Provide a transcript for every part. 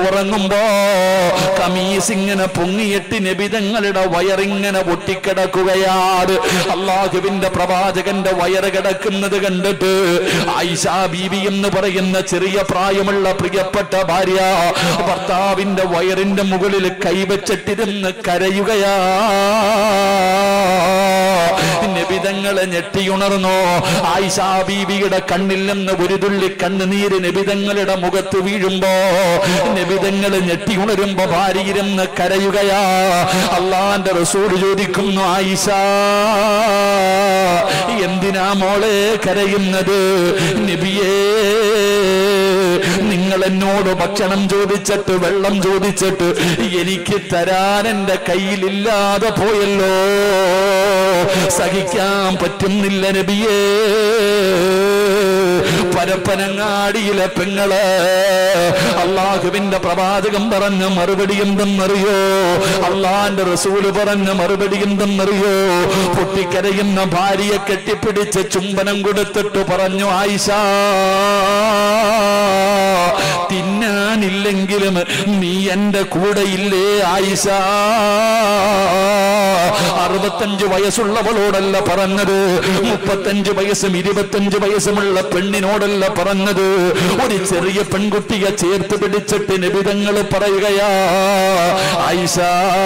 ഉറങ്ങുമ്പോ കമീസ് ഇങ്ങനെ പൊങ്ങിയിട്ട് നബിതങ്ങളുടെ വയറിങ്ങനെ പൊട്ടിക്കിടക്കുകയാണ് അള്ളാഹുവിന്റെ പ്രവാചകന്റെ വയറ് കിടക്കുന്നത് കണ്ടിട്ട് ആയിഷ ബീബി എന്ന് പറയുന്ന ചെറിയ പ്രായമുള്ള പ്രിയപ്പെട്ട ഭാര്യ ഭർത്താവിന്റെ വയറിന്റെ മുകളിൽ കൈവച്ചിട്ടിരുന്ന് കരയുകയാ നബിതങ്ങളെ ഞെട്ടിയുണർന്നു ആയിഷ ബീവിയുടെ കണ്ണിൽ നിന്ന് ഒരു തുള്ളി കണ്ണുനീര് നബിതങ്ങളുടെ മുഖത്ത് വീഴുമ്പോ നബിതങ്ങള് ഞെട്ടിയുണരുമ്പോ ഭാര്യയിരുന്ന് കരയുകയാ അള്ളാന്റെ റസൂല് ചോദിക്കുന്നു ആയിഷ എന്തിനാ മോളെ കരയുന്നത് നബിയേ നിങ്ങൾ എന്നോട് ഭക്ഷണം ചോദിച്ചിട്ട് വെള്ളം ചോദിച്ചിട്ട് എനിക്ക് തരാൻ എന്റെ കയ്യിലില്ലാതെ പോയല്ലോ സഹിക്കാൻ പറ്റുന്നില്ല നബിയേ പരപ്പനങ്ങാടിയിലെ പെങ്ങള് അള്ളാഹുവിന്റെ പ്രവാചകം പറഞ്ഞ മറുപടി എന്തെന്നറിയോ അള്ളാന്റെ റസൂല് പറഞ്ഞ മറുപടി എന്തെന്നറിയോ പൊട്ടിക്കരയുന്ന ഭാര്യയെ കെട്ടിപ്പിടിച്ച് ചുംബനം കൊടുത്തിട്ട് പറഞ്ഞു ആയിഷ തിന്നാനില്ലെങ്കിലും നീ എന്റെ കൂടെ ഇല്ലേ ആയിഷ അറുപത്തഞ്ച് വയസ്സുള്ളവളോടല്ല പറഞ്ഞത് മുപ്പത്തഞ്ച് വയസ്സും ഇരുപത്തഞ്ച് വയസ്സുമുള്ള പെണ്ണിനോടല്ല പറഞ്ഞത് ഒരു ചെറിയ പെൺകുട്ടിയെ ചേർത്ത് പിടിച്ചിട്ട് നിബിതങ്ങൾ പറയുകയാ ആയിഷ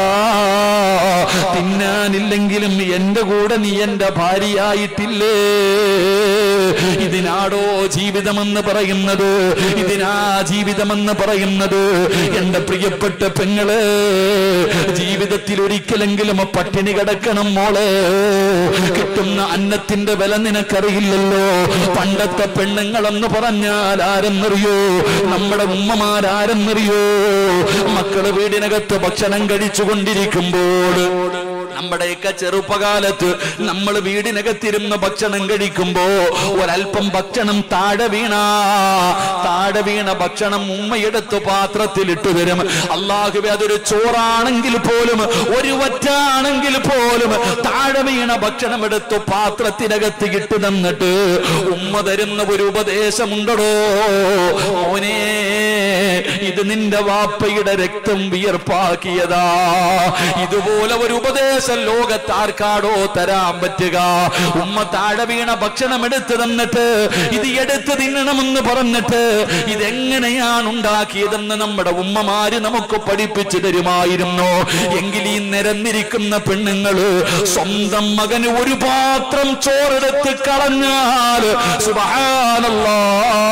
തിന്നാനില്ലെങ്കിലും എന്റെ കൂടെ നീ എന്റെ ഭാര്യയായിട്ടില്ലേ ഇതിനാടോ ജീവിതമെന്ന് പറയുന്നത് ഇതിനാ ജീവിതമെന്ന് പറയുന്നത് എന്റെ പ്രിയപ്പെട്ട പെങ്ങള് ജീവിതത്തിൽ ഒരിക്കലെങ്കിലും പട്ടിണി കിടക്കണം മോളെ കിട്ടുന്ന അന്നത്തിന്റെ വില നിനക്കറിയില്ലല്ലോ പണ്ടത്തെ പെണ്ണുങ്ങളെന്ന് പറഞ്ഞാൽ ആരെന്നറിയോ നമ്മുടെ ഉമ്മമാരാരെന്നറിയോ മക്കള് വീടിനകത്ത് ഭക്ഷണം കഴിച്ചു കൊണ്ടിരിക്കുമ്പോൾ നമ്മുടെയൊക്കെ ചെറുപ്പകാലത്ത് നമ്മൾ വീടിനകത്തിരുന്ന് ഭക്ഷണം കഴിക്കുമ്പോ ഒരല്പം ഭക്ഷണം താഴെ വീണ താഴെ വീണ ഭക്ഷണം ഉമ്മയെടുത്ത് പാത്രത്തിൽ ഇട്ടു തരും അള്ളാഹുബെ അതൊരു ചോറാണെങ്കിൽ പോലും ഒരു വറ്റാണെങ്കിൽ പോലും താഴെ വീണ ഭക്ഷണം എടുത്ത് പാത്രത്തിനകത്ത് ഇട്ടു തന്നിട്ട് ഉമ്മ തരുന്ന ഒരു ഉപദേശമുണ്ടോ മോനെ ഇത് നിന്റെ വാപ്പയുടെ രക്തം വിയർപ്പാക്കിയതാ ഇതുപോലെ ഒരു ഉപദേശം ലോകത്താർക്കാടോ തരാൻ പറ്റുക ഉമ്മ താഴെ വീണ ഭക്ഷണം എടുത്തു തന്നിട്ട് ഇത് എടുത്ത് തിന്നണമെന്ന് പറഞ്ഞിട്ട് ഇതെങ്ങനെയാണ് ഉണ്ടാക്കിയതെന്ന് നമ്മുടെ ഉമ്മമാര് നമുക്ക് പഠിപ്പിച്ചു തരുമായിരുന്നു എങ്കിൽ ഈ നിരന്നിരിക്കുന്ന പെണ്ണുങ്ങള് സ്വന്തം മകന് ഒരു പാത്രം ചോറെടുത്ത് കളഞ്ഞാൽ സുബ്ഹാനല്ലാ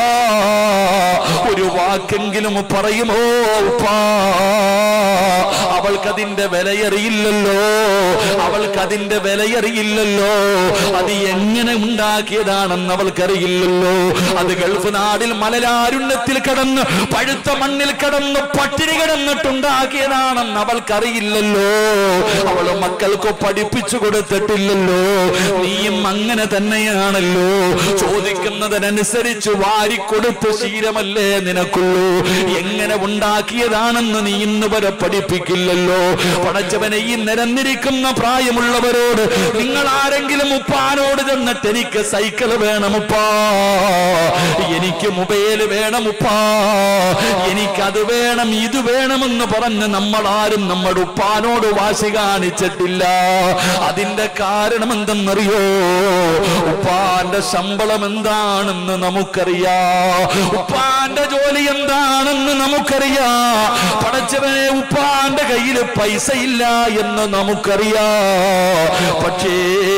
ഒരു വാക്കെങ്കിലും പറയുമോ ഉപ്പാ അവൾക്കതിന്റെ വിലയറിയില്ലല്ലോ അവൾക്കതിന്റെ വിലയറിയില്ലല്ലോ അത് എങ്ങനെ ഉണ്ടാക്കിയതാണെന്ന് അവൾക്കറിയില്ലല്ലോ അത് ഗൾഫ് നാടിൽ മലരാരുണ്യത്തിൽ കിടന്ന് പഴുത്ത മണ്ണിൽ കിടന്ന് പട്ടിണി കിടന്നിട്ടുണ്ടാക്കിയതാണെന്ന് അവൾക്കറിയില്ലല്ലോ അവള് മക്കൾക്ക് പഠിപ്പിച്ചു കൊടുത്തിട്ടില്ലല്ലോ നീയും അങ്ങനെ തന്നെയാണല്ലോ ചോദിക്കുന്നതിനനുസരിച്ച് വാരിക്കൊടുത്ത് ശീലമല്ലേ നിനക്കുള്ളൂ എങ്ങനെ ഉണ്ടാക്കിയതാണെന്ന് നീ ഇന്ന് വരെ പഠിപ്പിക്കില്ലല്ലോ പടച്ചവനെ ഈ നിരന്നിരിക്കുന്ന പ്രായമുള്ളവരോട് നിങ്ങൾ ആരെങ്കിലും ഉപ്പാനോട് ചെന്നിട്ട് എനിക്ക് സൈക്കിൾ വേണം ഉപ്പാ എനിക്ക് മൊബൈൽ വേണം ഉപ്പാ എനിക്കത് വേണം ഇത് വേണമെന്ന് പറഞ്ഞ് നമ്മൾ ആരും നമ്മുടെ ഉപ്പാനോട് വാശി കാണിച്ചിട്ടില്ല അതിന്റെ കാരണം എന്തെന്നറിയോ ഉപ്പാന്റെ ശമ്പളം എന്താണെന്ന് നമുക്കറിയാ ഉപ്പാന്റെ ജോലി എന്താണെന്ന് നമുക്കറിയാ പടച്ചവനെ ഉപ്പാന്റെ കയ്യിൽ പൈസ ഇല്ല എന്ന് നമുക്കറിയാ പക്ഷേ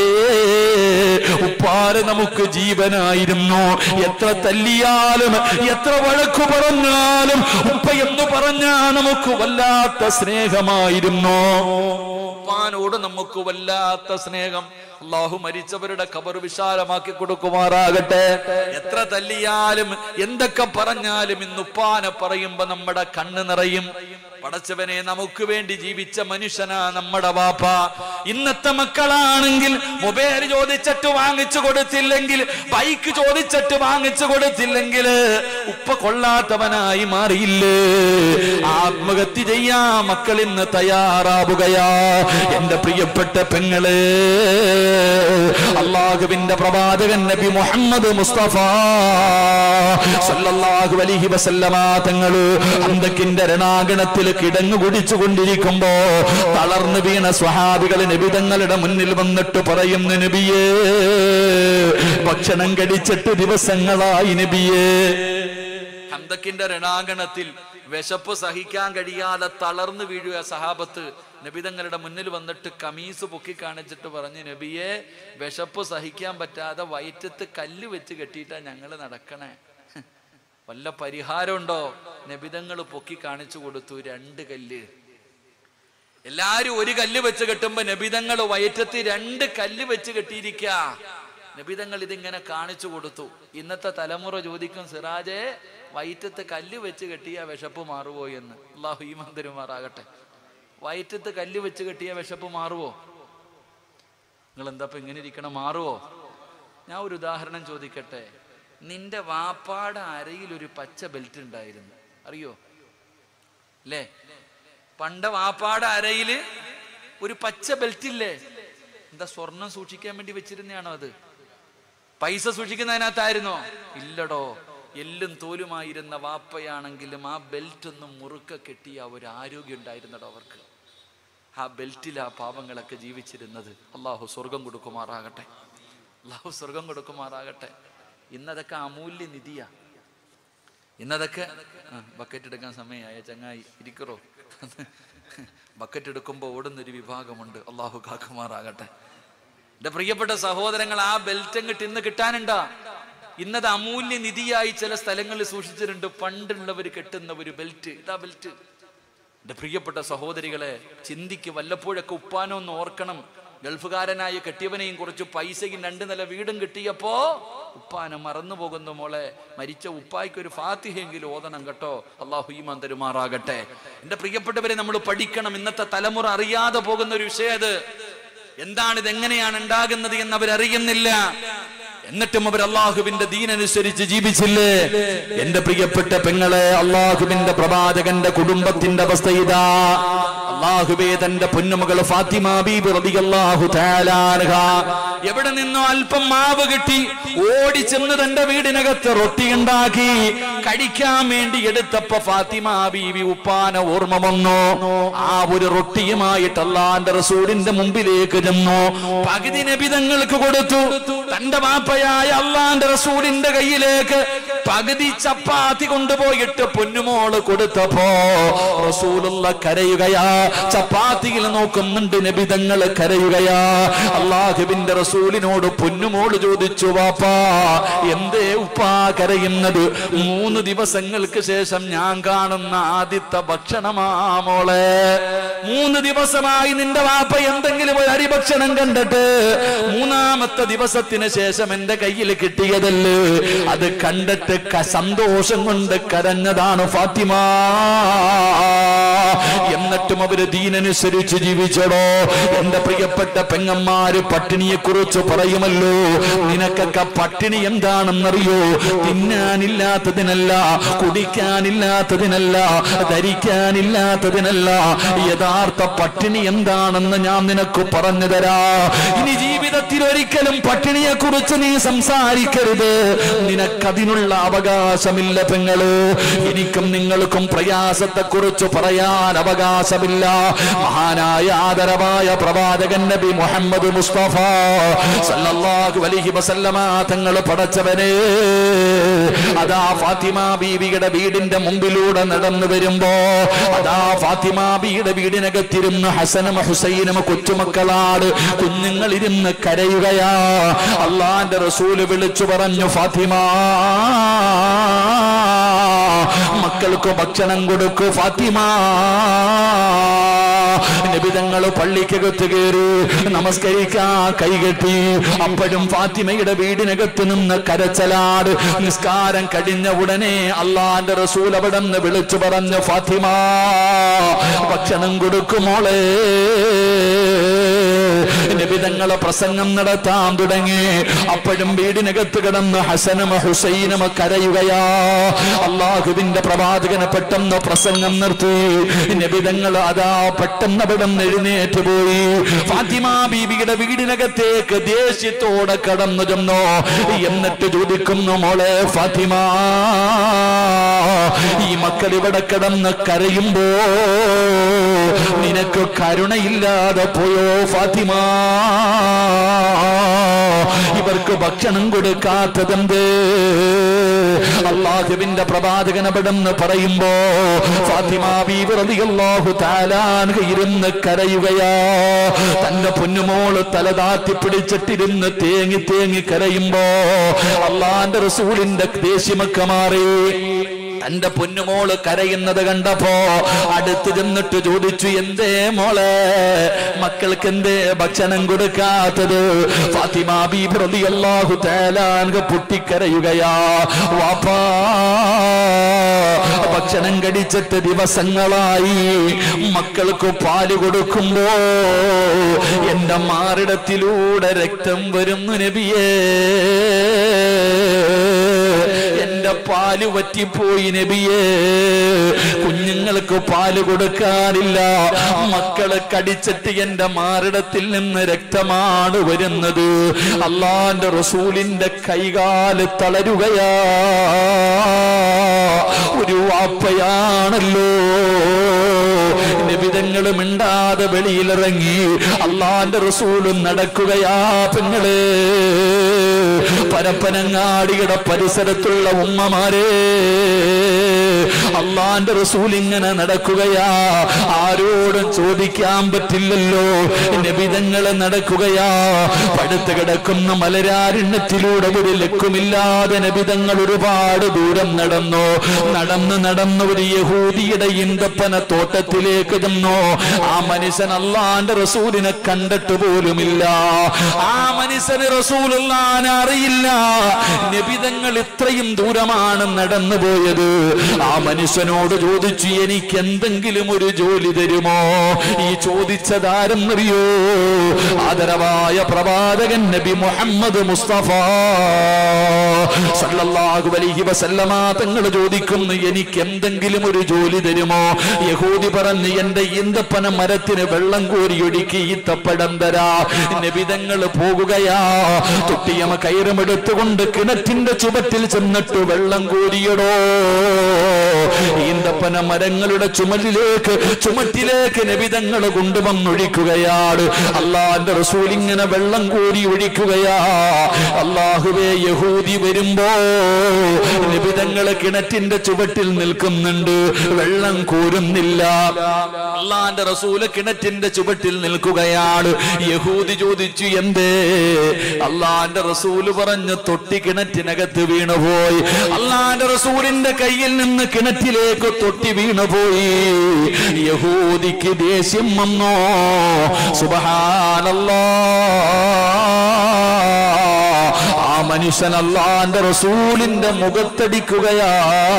ഉപ്പാര് നമുക്ക് ജീവനായിരുന്നു എത്ര തല്ലിയാലും എത്ര വഴക്കു പറഞ്ഞാലും ഉപ്പ എന്ന് പറഞ്ഞാ നമുക്ക് വല്ലാത്ത സ്നേഹമായിരുന്നു ഉപ്പാനോട് നമുക്ക് വല്ലാത്ത സ്നേഹം അള്ളാഹു മരിച്ചവരുടെ കബർ വിശാലമാക്കി കൊടുക്കുമാറാകട്ടെ എത്ര തല്ലിയാലും എന്തൊക്കെ പറഞ്ഞാലും ഇന്ന് ഉപ്പാനെ പറയുമ്പോ നമ്മുടെ കണ്ണ് നിറയും പടച്ചവനെ നമുക്ക് വേണ്ടി ജീവിച്ച മനുഷ്യനാ നമ്മുടെ വാപ്പ ഇന്നത്തെ മക്കളാണെങ്കിൽ മൊബൈൽ ചോദിച്ചിട്ട് വാങ്ങിച്ചു കൊടുത്തില്ലെങ്കിൽ ബൈക്ക് ചോദിച്ചിട്ട് വാങ്ങിച്ചു കൊടുത്തില്ലെങ്കിൽ ഉപ്പ കൊള്ളാത്തവനായി മാറിയില്ലേ ആത്മഹത്യ ചെയ്യാ മക്കൾ ഇന്ന് തയ്യാറാവുകയാ എന്റെ പ്രിയപ്പെട്ട പെങ്ങള് അള്ളാഹുവിന്റെ പ്രവാചകൻ നബി മുഹമ്മദ് മുസ്തഫ സല്ലല്ലാഹു അലൈഹി വസല്ലമ തങ്ങള് അന്തക്കിന്റെ രണാഗണത്തിൽ കിടങ്ങു കുടിച്ചു കൊണ്ടിരിക്കുമ്പോ തളർന്നു വീണ സ്വഹാബികൾ നബിതങ്ങളുടെ മുന്നിൽ വന്നിട്ട് പറയുന്നു നബിയേ ഭക്ഷണം കടിച്ചിട്ട് ദിവസങ്ങളായി നബിയേ ഹന്തക്കിന്റെ രണാങ്കണത്തിൽ വിശപ്പ് സഹിക്കാൻ കഴിയാതെ തളർന്നു വീഴുക സഹാബത്ത് നബിതങ്ങളുടെ മുന്നിൽ വന്നിട്ട് കമീസ് പൊക്കി കാണിച്ചിട്ട് പറഞ്ഞു നബിയെ വിശപ്പ് സഹിക്കാൻ പറ്റാതെ വയറ്റത്ത് കല്ല് വെച്ച് കെട്ടിയിട്ടാ ഞങ്ങൾ നടക്കണേ വല്ല പരിഹാരമുണ്ടോ നബിതങ്ങൾ പൊക്കി കാണിച്ചു കൊടുത്തു രണ്ട് കല്ല് എല്ലാരും ഒരു കല്ല് വെച്ച് കെട്ടുമ്പോ നബിതങ്ങൾ വയറ്റത്ത് രണ്ട് കല്ല് വെച്ച് കെട്ടിയിരിക്ക നബിതങ്ങൾ ഇതിങ്ങനെ കാണിച്ചു കൊടുത്തു ഇന്നത്തെ തലമുറ ചോദിക്കും സിറാജെ വയറ്റത്ത് കല്ല് വെച്ച് കെട്ടിയ വിശപ്പ് മാറുവോ എന്ന് അള്ളാഹു ഈ മന്ദിരമാറാകട്ടെ വയറ്റത്ത് കല്ല് വെച്ച് കെട്ടിയ വിശപ്പ് മാറുവോ നിങ്ങൾ എന്താ ഇപ്പൊ ഇങ്ങനെ ഇരിക്കണം മാറുവോ ഞാൻ ഒരു ഉദാഹരണം ചോദിക്കട്ടെ നിന്റെ വാപ്പാടെ അരയിൽ ഒരു പച്ച ബെൽറ്റ് ഉണ്ടായിരുന്നു അറിയോ അല്ലേ പണ്ട് വാപ്പാടെ അരയില് ഒരു പച്ച ബെൽറ്റ് ഇല്ലേ എന്താ സ്വർണം സൂക്ഷിക്കാൻ വേണ്ടി വെച്ചിരുന്നതാണോ അത് പൈസ സൂക്ഷിക്കുന്നതിനകത്തായിരുന്നോ ഇല്ലടോ എല്ലും തോലുമായിരുന്ന വാപ്പയാണെങ്കിലും ആ ബെൽറ്റ് ഒന്നും മുറുക്ക കെട്ടിയ ഒരു ആരോഗ്യം ഉണ്ടായിരുന്നടോ അവർക്ക് ആ ബെൽറ്റിൽ ആ പാവങ്ങളൊക്കെ ജീവിച്ചിരുന്നത് അള്ളാഹു സ്വർഗം കൊടുക്കുമാറാകട്ടെ അള്ളാഹു സ്വർഗം കൊടുക്കുമാറാകട്ടെ ഇന്നതൊക്കെ അമൂല്യ നിധിയാ ഇന്നതൊക്കെ ആ, ബക്കറ്റ് എടുക്കാൻ സമയമായ ചങ്ങായി ഇരിക്കറോ ബക്കറ്റ് എടുക്കുമ്പോൾ ഓടുന്നൊരു വിഭാഗമുണ്ട് അള്ളാഹു കാക്കുമാറാകട്ടെ എന്റെ പ്രിയപ്പെട്ട സഹോദരങ്ങൾ ആ ബെൽറ്റ് അങ്ങോട്ട് ഇന്ന് കിട്ടാനുണ്ടാ ഇന്നത് അമൂല്യ നിധിയായി ചില സ്ഥലങ്ങളിൽ സൂക്ഷിച്ചിട്ടുണ്ട് പണ്ടുള്ളവർ കെട്ടുന്ന ഒരു ബെൽറ്റ് ഇതാ ബെൽറ്റ് എന്റെ പ്രിയപ്പെട്ട സഹോദരികളെ ചിന്തിക്ക് വല്ലപ്പോഴൊക്കെ ഉപ്പാനോ ഒന്ന് ഓർക്കണം ഗൾഫുകാരനായ കെട്ടിയവനെയും കുറച്ച് പൈസയും രണ്ട് നില വീടും കിട്ടിയപ്പോ ഉപ്പാനെ മറന്നു പോകുന്നു മോളെ മരിച്ച ഉപ്പായ്ക്ക് ഒരു ഫാത്തിഹെങ്കിലും ഓതണം കേട്ടോ അള്ളാഹു ഈ മന്ദരുമാറാകട്ടെ എന്റെ പ്രിയപ്പെട്ടവരെ നമ്മൾ പഠിക്കണം ഇന്നത്തെ തലമുറ അറിയാതെ പോകുന്ന ഒരു വിഷയം അത് എന്താണ് ഇത് എങ്ങനെയാണ് ഉണ്ടാകുന്നത് എന്ന് അവരറിയുന്നില്ല എന്നിട്ടും അവർ അള്ളാഹുവിന്റെ ദീനനുസരിച്ച് ജീവിച്ചില്ലേ എന്റെ പ്രിയപ്പെട്ട പെങ്ങളെ അള്ളാഹുവിന്റെ പ്രവാചകന്റെ കുടുംബത്തിന്റെ അവസ്ഥ ഇതാ അള്ളാഹുബേ തന്റെ പൊന്നുമകൾ ഫാത്തിമ ബീബി റളിയല്ലാഹു തആല അൻഹ എവിടെ നിന്നോ അല്പം മാവ് കിട്ടി ഓടി ചെന്ന് തന്റെ വീടിനകത്ത് റൊട്ടി ഉണ്ടാക്കി കഴിക്കാൻ വേണ്ടി എടുത്തപ്പോ ഫാത്തിമ ബീവി ഉപ്പാന ഓർമ്മ വന്നു ആ ഒരു റൊട്ടിയുമായിട്ട് അള്ളാന്റെ റസൂലിന്റെ മുമ്പിലേക്ക് ചെന്നു പകുതി നബിതങ്ങൾക്ക് കൊടുത്തു തന്റെ വാപ്പയായ അള്ളാന്റെ റസൂലിന്റെ കയ്യിലേക്ക് പകുതി ചപ്പാത്തി കൊണ്ടുപോയിട്ട് പൊന്നുമോള് കൊടുത്തപ്പോ റസൂലുള്ള കരയുകയാ ചപ്പാത്തിയിൽ നോക്കുന്നുണ്ട് നബിതങ്ങൾ കരയുകയാ അള്ളാഹുവിന്റെ റസൂലിനോട് പൊന്നുമോള് ചോദിച്ചു വാപ്പാ എന്തേ ഉപ്പാ കരയുന്നത് മൂന്ന് ദിവസങ്ങൾക്ക് ശേഷം ഞാൻ കാണുന്ന ആദ്യത്തെ ഭക്ഷണമാ മോളെ മൂന്ന് ദിവസമായി നിന്റെ വാപ്പ എന്തെങ്കിലും ഒരു അരിഭക്ഷണം കണ്ടിട്ട് മൂന്നാമത്തെ ദിവസത്തിന് ശേഷം എന്റെ കയ്യിൽ കിട്ടിയതല്ലേ അത് കണ്ടിട്ട് ക- സന്തോഷം കൊണ്ട് കരഞ്ഞതാണ് ഫാത്തിമ എന്നിട്ടും അവര് ദീനനുസരിച്ച് ജീവിച്ചടോ എന്റെ പ്രിയപ്പെട്ട പെങ്ങന്മാര് പട്ടിണിയെ കുറിച്ച് പറയുമല്ലോ നിനക്കൊക്കെ പട്ടിണി എന്താണെന്നറിയോ തിന്നാനില്ലാത്തതിനല്ല കുടിക്കാനില്ലാത്തതിനല്ല ധരിക്കാനില്ലാത്തതിനല്ല യഥാർത്ഥ പട്ടിണി എന്താണെന്ന് ഞാൻ നിനക്ക് പറഞ്ഞു തരാ ഇനി ജീവിതത്തിൽ ഒരിക്കലും പട്ടിണിയെ കുറിച്ച് നീ സംസാരിക്കരുത് നിനക്കതിനുള്ള അവകാശമില്ല പെങ്ങള് എനിക്കും നിങ്ങൾക്കും പ്രയാസത്തെ കുറിച്ച് പറയാൻ അവകാശമില്ല മഹാനായ ആദരവായ പ്രവാചകൻ നബി മുഹമ്മദ് മുസ്തഫ സല്ലല്ലാഹു അലൈഹി വസല്ലമ തങ്ങൾ പടച്ചവനെ അതാ ഫാത്തിമ ബീവിയുടെ വീടിന്റെ മുമ്പിലൂടെ നടന്നു വരുമ്പോ അതാ ഫാത്തിമ ബീയുടെ വീടിനകത്തിരുന്ന് ഹസനും ഹുസൈനും കൊച്ചുമക്കളാട് കുഞ്ഞുങ്ങൾ ഇരുന്ന് കരയുകയാ അള്ളാന്റെ റസൂല് വിളിച്ചു പറഞ്ഞു ഫാത്തിമ മക്ക മക്കൾക്ക് ഭക്ഷണം കൊടുക്കൂ ഫാത്തിമ നിബിതങ്ങൾ പള്ളിക്കകത്ത് കയറി നമസ്കരിക്കാ കൈകെട്ടി അപ്പോഴും ഫാത്തിമയുടെ വീടിനകത്ത് നിന്ന് കരച്ചലാട് നിസ്കാരം കഴിഞ്ഞ ഉടനെ അള്ളാന്റെ റസൂൽ അവിടെ നിന്ന് വിളിച്ചു പറഞ്ഞു ഫാത്തിമ ഭക്ഷണം കൊടുക്കുമോളെ നിബിതങ്ങളെ പ്രസംഗം നടത്താൻ തുടങ്ങി അപ്പോഴും വീടിനകത്ത് കിടന്ന് ഹസനും ഹുസൈനും കരയുകയാ അള്ളാഹുവിന്റെ പ്രവാചകനെ പെട്ടെന്ന് പ്രസംഗം നിർത്തി നിബിതങ്ങൾ അതാ പെട്ടെന്ന് അവിടെ നിന്ന് എഴുന്നേറ്റ് പോയി ഫാത്തിമ ബീബിയുടെ വീടിനകത്തേക്ക് ദേഷ്യത്തോടെ കടന്നു ചെന്നോ എന്നിട്ട് ചോദിക്കുന്നു മോളെ ഫാത്തിമ ഈ മക്കൾ ഇവിടെ കിടന്ന് കരയുമ്പോ നിനക്ക് കരുണയില്ലാതെ പോയോ ഫാത്തിമ ഇവർക്ക് ഭക്ഷണം കൊടുക്കാത്തതെന്ത് അള്ളാഹുവിന്റെ പ്രവാചകനപടെന്ന് പറയുമ്പോ ഫാത്തിമ ബീവി റളിയല്ലാഹു തആലാൻഹ ഇരുന്ന് കരയുകയാ തന്റെ പൊന്നുമോള് തലതാത്തി പിടിച്ചിട്ടിരുന്ന് തേങ്ങി തേങ്ങി കരയുമ്പോ അള്ളാന്റെ റസൂലിന്റെ ദേഷ്യമൊക്കെ മാറി തന്റെ പൊന്നുമോള് കരയുന്നത് കണ്ടപ്പോ അടുത്ത് ചെന്നിട്ട് ചോദിച്ചു എന്തേ മോളെ മക്കൾക്ക് എന്തേ ഭക്ഷണം കൊടുക്കാത്തത് ഫാത്തിമ ബീബി റളിയല്ലാഹു തആലാൻഹ പൊട്ടിക്കരയുകയാ വാപ്പാ ഭക്ഷണം കടിച്ചിട്ട് ദിവസങ്ങളായി മക്കൾക്ക് പാല് കൊടുക്കുമ്പോ എന്റെ മാറിടത്തിലൂടെ രക്തം വരുന്നു നബിയേ എന്റെ പാല് വറ്റിപ്പോയി നബിയേ കുഞ്ഞുങ്ങൾക്ക് പാല് കൊടുക്കാറില്ല മക്കളെ കടിച്ചിട്ട് എന്റെ മാറിടത്തിൽ നിന്ന് രക്തമാണ് വരുന്നത് അള്ളാന്റെ റസൂലിന്റെ കൈകാല് തളരുകയാ ഒരു വാപ്പയാണല്ലോ നിബിതങ്ങൾ മിണ്ടാതെ വെളിയിലിറങ്ങി അള്ളാന്റെ റസൂലും നടക്കുകയാ പെങ്ങള് പരപ്പനങ്ങാടിയുടെ പരിസരത്തുള്ള ഉമ്മമാരെ അള്ളാന്റെ റസൂൽ ഇങ്ങനെ നടക്കുകയാ ആരോടും ചോദിക്കാൻ പറ്റില്ലല്ലോ നബിതങ്ങള് നടക്കുകയാ പടുത്ത് കിടക്കുന്ന മലരാരണ്യത്തിലൂടെ ഒരു ലക്കുമില്ലാതെ നബിതങ്ങൾ ഒരുപാട് ദൂരം നടന്നു നടന്ന് നടന്ന് ഒരു യഹൂദിയുടെ ഇന്തപ്പന തോട്ടത്തിലേക്ക് ചെന്നു ആ മനുഷ്യൻ അള്ളാന്റെ റസൂലിനെ കണ്ടിട്ട് പോലുമില്ല ആ മനുഷ്യന് റസൂലുള്ളാൻ അറിയില്ല നബിതങ്ങൾ ഇത്രയും ദൂരമാണ് നടന്നു പോയത് ആ മനുഷ്യനോട് ചോദിച്ചു എനിക്ക് എന്തെങ്കിലും ഒരു ജോലി തരുമോ ഈ ചോദിച്ചതാരെന്നറിയോ ആദരവായ പ്രവാചകൻ നബി മുഹമ്മദ് മുസ്തഫ സല്ലല്ലാഹു അലൈഹി വസല്ലമ തങ്ങൾ ചോദിക്കുന്നു എനിക്ക് എന്തെങ്കിലും ഒരു ജോലി തരുമോ യഹൂദി പറഞ്ഞു എന്റെ ഈന്തപ്പന മരത്തിന് വെള്ളം കോരി ഒടുക്കി ഈത്തപ്പഴം തരാ നബിതങ്ങൾ പോകുകയാ തൊട്ടിയമ കയറുമെടുത്തുകൊണ്ട് കിണറ്റിന്റെ ചുവട്ടിൽ ചെന്നിട്ട് വെള്ളം കോരിയടോ ഈന്തപ്പന മരങ്ങളുടെ ചുമലിലേക്ക് ചുമറ്റിലേക്ക് നബിതങ്ങൾ കൊണ്ടുവന്നൊഴിക്കുകയാണ് അള്ളാന്റെ റസൂൽ ഇങ്ങനെ വെള്ളം കോരി ഒഴിക്കുകയാ അള്ളാഹുവേ യഹൂദി വരുമ്പോ നിബിതങ്ങള് കിണറ്റിന്റെ ചുവട്ടിൽ നിൽക്കുന്നുണ്ട് വെള്ളം കോരുന്നില്ല അള്ളാന്റെ റസൂല് കിണറ്റിന്റെ ചുവട്ടിൽ നിൽക്കുകയാണ് യഹൂദി ചോദിച്ചു എന്തേ അള്ളാന്റെ റസൂല് പറഞ്ഞു തൊട്ടി കിണറ്റിനകത്ത് വീണുപോയി അള്ളാന്റെ റസൂലിന്റെ കയ്യിൽ നിന്ന് കിണറ്റിലേക്ക് തൊട്ടി വീണുപോയി യഹൂദിക്ക് ദേഷ്യം വന്നോ സുബഹാനല്ലാ ആ മനുഷ്യൻ അള്ളാന്റെ റസൂലിന്റെ മുഖത്തടിക്കുകയാ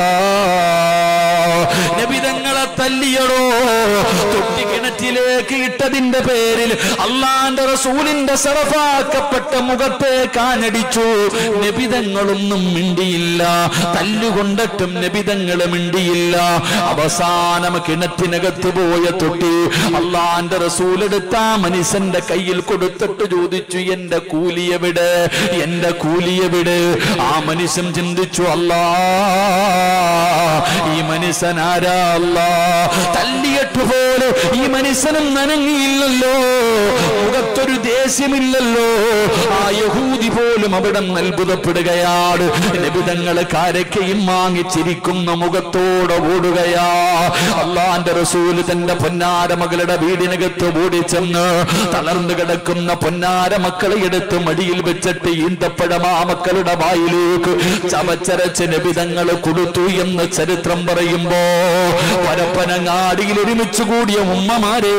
നബിതങ്ങളെ തല്ലിയടോ തൊട്ടി കിണറ്റിലേക്ക് ഇട്ടതിന്റെ പേരിൽ അള്ളാന്റെ റസൂലിന്റെ സറഫാക്കപ്പെട്ട മുഖത്തെ കാഞ്ഞടിച്ചു നബിതങ്ങളൊന്നും മിണ്ടിയില്ല തല്ലുകൊണ്ടിട്ടും നബിതങ്ങൾ മിണ്ടിയില്ല അവസാനം കിണറ്റിനകത്ത് പോയ തൊട്ടി അള്ളാന്റെ റസൂലെടുത്ത ആ മനുഷ്യന്റെ കയ്യിൽ കൊടുത്തിട്ട് ചോദിച്ചു എന്റെ കൂലി എവിടെ എന്റെ കൂലി എവിടെ ആ മനുഷ്യൻ ചിന്തിച്ചു അല്ലാ ഈ മനുഷ്യൻ ആരാ അല്ലാ തല്ലിയിട്ട് പോലും പോലെ ഈ മനുഷ്യനും നനങ്ങിയില്ലല്ലോ മുഖത്തൊരു ദേഷ്യമില്ലല്ലോ ആ യഹൂദി പോലും അവിടെ അത്ഭുതപ്പെടുകയാണ് ലഭിതങ്ങള് കാരക്കയും വാങ്ങിച്ചിരിക്കുന്ന മുഖത്തോടെ ഓടുകയാ അള്ളാന്റെ റസൂല് തന്റെ പൊന്നാര മകളുടെ വീടിനകത്ത് ഓടിച്ചെന്ന് തളർന്നു കിടക്കുന്ന പൊന്നാര മക്കളെ എടുത്ത് മടിയിൽ വെച്ചിട്ട് ഈന്തപ്പഴം ആ മക്കളുടെ വായിലേക്ക് ചവച്ചരച്ച് നബിതങ്ങൾ കൊടുത്തു എന്ന് ചരിത്രം പറയുമ്പോ പരപ്പനങ്ങാടിയിൽ ഒരുമിച്ച് കൂടിയ ഉമ്മമാരേ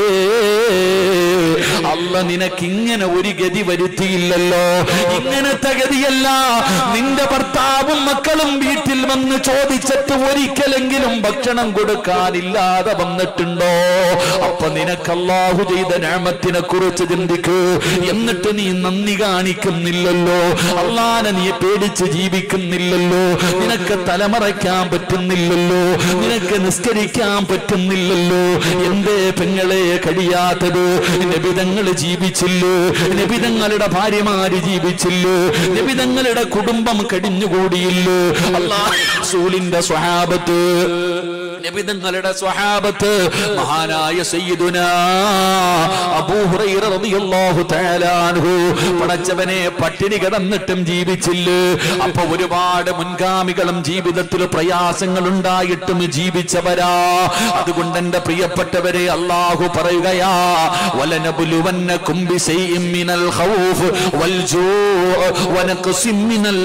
അല്ല നിനക്ക് ഇങ്ങനെ ഒരു ഗതി വരുത്തിയില്ലല്ലോ ഇങ്ങനത്തെ ഗതിയല്ല നിന്റെ ഭർത്താവും മക്കളും വീട്ടിൽ വന്ന് ചോദിച്ചിട്ട് ഒരിക്കലെങ്കിലും ഭക്ഷണം കൊടുക്കാനില്ലാതെ വന്നിട്ടുണ്ടോ അപ്പൊ നിനക്ക് അല്ലാഹു ചെയ്ത ഞാമത്തിനെ കുറിച്ച് ചിന്തിക്കൂ എന്നിട്ട് നീ നന്ദി കാണിക്കുന്നില്ലല്ലോ അള്ളാനെ നീ പേടിച്ച് ജീവിക്കുന്നില്ലല്ലോ നിനക്ക് തലമറയ്ക്കാൻ പറ്റുന്നില്ലല്ലോ നിനക്ക് നിസ്കരിക്കാൻ പറ്റുന്നില്ലല്ലോ എന്തേ പെങ്ങളെ കഴിയാത്തത് നബിതങ്ങൾ ജീവിച്ചില്ലോ നബിതങ്ങളുടെ ഭാര്യമാര് ജീവിച്ചില്ലോ നബിതങ്ങളുടെ കുടുംബം കടിഞ്ഞുകൂടിയില്ലോ അള്ളാഹൂലിന്റെ സ്വഹാബത്ത് നബിതങ്ങളുടെ സ്വഹാബത്ത് മഹാനായ സയ്യിദുന അബൂ ഹുറൈറ റളിയല്ലാഹു തആല അൻഹു പടച്ചവനെ പട്ടിണി കിടന്നിട്ടും ജീവിച്ചില്ല അപ്പൊ ഒരുപാട് മുൻഗാമികളും ജീവിതത്തിൽ പ്രയാസങ്ങൾ ഉണ്ടായിട്ടും ജീവിച്ചവരാ അതുകൊണ്ട് എന്റെ പ്രിയപ്പെട്ടവരെ അള്ളാഹു പറയുകയാ വലനബുലുവന്നകും ബിശൈഇൻ മിനൽ ഖൗഫ് വൽ ജൂഅ വനഖസിൻ മിനൽ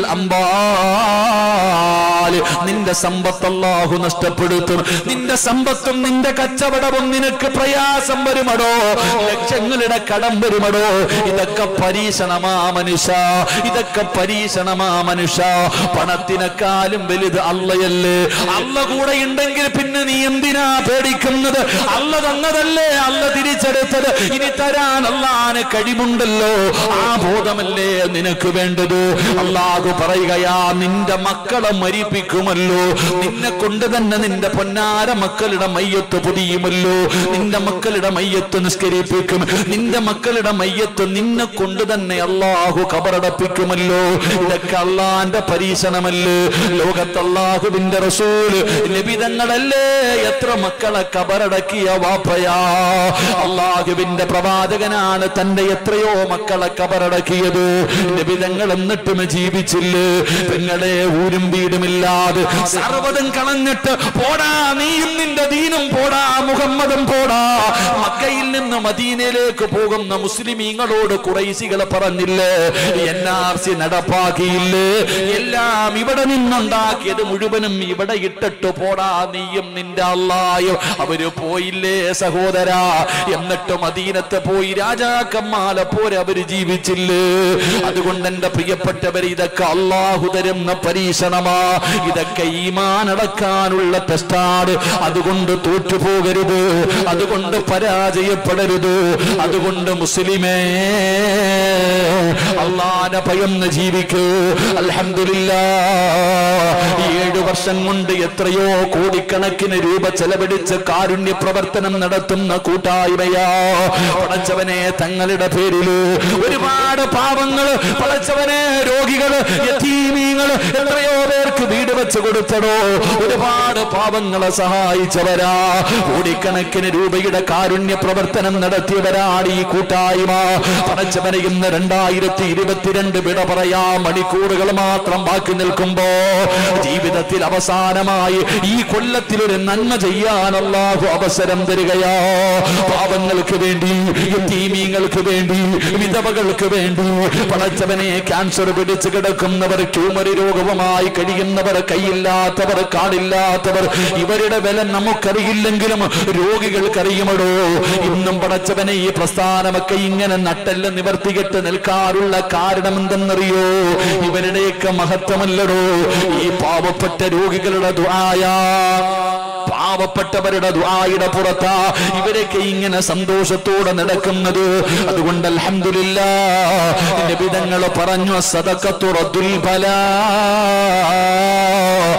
അംബാൽ നിന്റെ സമ്പത്ത് അല്ലാഹു നഷ്ടപ്പെടുത്തും നിന്റെ സമ്പത്തും നിന്റെ കച്ചവടവും നിനക്ക് പ്രയാസം വരുമടോ ലക്ഷങ്ങളുടെ കടം വരുമടോ ഇതൊക്കെ പരീക്ഷണമാ മനുഷ്യ ഇതൊക്കെ പരീക്ഷണമാ മനുഷ്യ പണത്തിനെക്കാളും വലുത് അല്ലയല്ലേ അല്ല കൂടെ ഉണ്ടെങ്കിൽ പിന്നെ നീ എന്തിനാ പേടിക്കുന്നത് അല്ല തന്നതല്ലേ അല്ല തിരിച്ചെടുത്തത് ഇനി തരാൻ അള്ളാന് കഴിവുണ്ടല്ലോ ആ ബോധമല്ലേ നിനക്ക് വേണ്ടത് അള്ളാഹു പറയുകയാ നിന്റെ മക്കളെ മരിപ്പിക്കുമല്ലോ നിന്നെ കൊണ്ട് തന്നെ നിന്റെ പൊന്നാര മക്കളുടെ മയ്യത്ത് പൊതിയുമല്ലോ നിന്റെ മക്കളുടെ മയ്യത്ത് നിസ്കരിപ്പിക്കും നിന്റെ മക്കളുടെ മയ്യത്ത് നിന്നെ കൊണ്ട് തന്നെ അള്ളാഹു കബറടപ്പിക്കുമല്ലോ ഇതൊക്കെ അള്ളാന്റെ പരീക്ഷണമല്ലേ ലോകത്ത് അള്ളാഹുവിന്റെ റസൂല് ലഭിതങ്ങളല്ലേ എത്ര മക്കളെ കബറടക്കിയ വാപ്പയാ അള്ളാഹുവിന്റെ പ്രവാചകനാണ് തന്റെ എത്രയോ മക്കളെ കബറടക്കിയത് ലഭിതങ്ങൾ എന്നിട്ടും ജീവിച്ചില്ലേ പെങ്ങളെ ഊരും വീടുമില്ലാതെ സർവ്വതും കളഞ്ഞിട്ട് പോടാ നീയും നിന്റെ ദീനും പോടാ മുഹമ്മദും പോടാ മക്കയിൽ നിന്ന് മദീനയിലേക്ക് പോകുന്ന മുസ്ലിമീങ്ങളോട് കുറൈശികൾ പറഞ്ഞില്ലേ എൻ ആർ സി നടപ്പാക്കിയില്ലേ എല്ലാം ഇവിടെ നിന്നുണ്ടാക്കിയത് മുഴുവനും ഇവിടെ ഇട്ടിട്ട് പോടാ നീയും നിന്റെ അള്ളായും അവര് പോയില്ലേ സഹോദരാ എന്നിട്ട് മദീനത്ത് പോയി രാജാക്കന്മാരെ പോലെ അവര് ജീവിച്ചില്ലേ അതുകൊണ്ട് എന്റെ പ്രിയപ്പെട്ടവർ ഇതൊക്കെ അള്ളാഹു തരുന്ന പരീക്ഷണമാ ഇതൊക്കെ ഈമാൻ അടക്കാനുള്ള ടെസ്റ്റാണ് അതുകൊണ്ട് തോറ്റുപോകരുത് അതുകൊണ്ട് പരാജയപ്പെടരുത് അതുകൊണ്ട് മുസ്ലിമേ അള്ളാനെ ഭയന്ന് ജീവിക്കൂ അൽഹംദുലില്ല ഏഴു വർഷം കൊണ്ട് എത്രയോ കോടിക്കണക്കിന് രൂപ ചെലവഴിച്ച് കാരുണ്യ പ്രവർത്തനം നടത്തുന്ന കൂട്ടായ്മയാ പടച്ചവനെ തങ്ങളുടെ പേരില് ഒരുപാട് പാവങ്ങള് പടച്ചവനെ രോഗികള് യതീമീങ്ങള് എത്രയോ പേർക്ക് വീട് വെച്ച് കൊടുത്തടോ ഒരുപാട് പാവങ്ങളെ സഹായിച്ചവരാ കോടിക്കണക്കിന് രൂപയുടെ കാരുണ്യ പ്രവർത്തനം നടത്തിയവരാണ് ഈ കൂട്ടായ്മ പടച്ചവനെ ഇന്ന് രണ്ടായിരത്തി ഇരുപത്തിരണ്ട് വിട പറയാ മണിക്കൂറുകൾ മാത്രം ബാക്കി നിൽക്കുമ്പോ ജീവിതത്തിൽ അവസാനമായി ഈ കൊല്ലത്തിൽ ഒരു നന്മ ചെയ്യാൻ അല്ലാഹു അവസരം തരികയാ പാവങ്ങൾക്ക് വേണ്ടി തീമീങ്ങൾക്ക് വേണ്ടി വിധവകൾക്ക് വേണ്ടി പടച്ചവനെ ക്യാൻസർ പിടിച്ചു കിടക്കുന്നവർ ട്യൂമർ രോഗവുമായി കഴിയുന്നവർ കൈയില്ലാത്തവർ കാടില്ലാത്തവർ ഇവരുടെ വില നമുക്കറിയില്ലെങ്കിലും രോഗികൾക്കറിയുമടോ ഇന്നും പടച്ചവനെ ഈ പ്രസ്ഥാനമൊക്കെ ഇങ്ങനെ നട്ടെല്ലാം നിവർത്തികെട്ട് നിൽക്കാറുള്ള കാരണം എന്തെന്നറിയോ ഇവരുടെയൊക്കെ മഹത്വമല്ലടോ ഈ പാവപ്പെട്ട രോഗികളുടെ ദ്വായ പാവപ്പെട്ടവരുടെ ദ്വായുടെ പുറത്താ ഇവരൊക്കെ ഇങ്ങനെ സന്തോഷത്തോടെ നടക്കുന്നത് അതുകൊണ്ട് അൽഹംദുലില്ല നബിതങ്ങൾ പറഞ്ഞു സദക്കത്തുറത്തുൽ ബലാ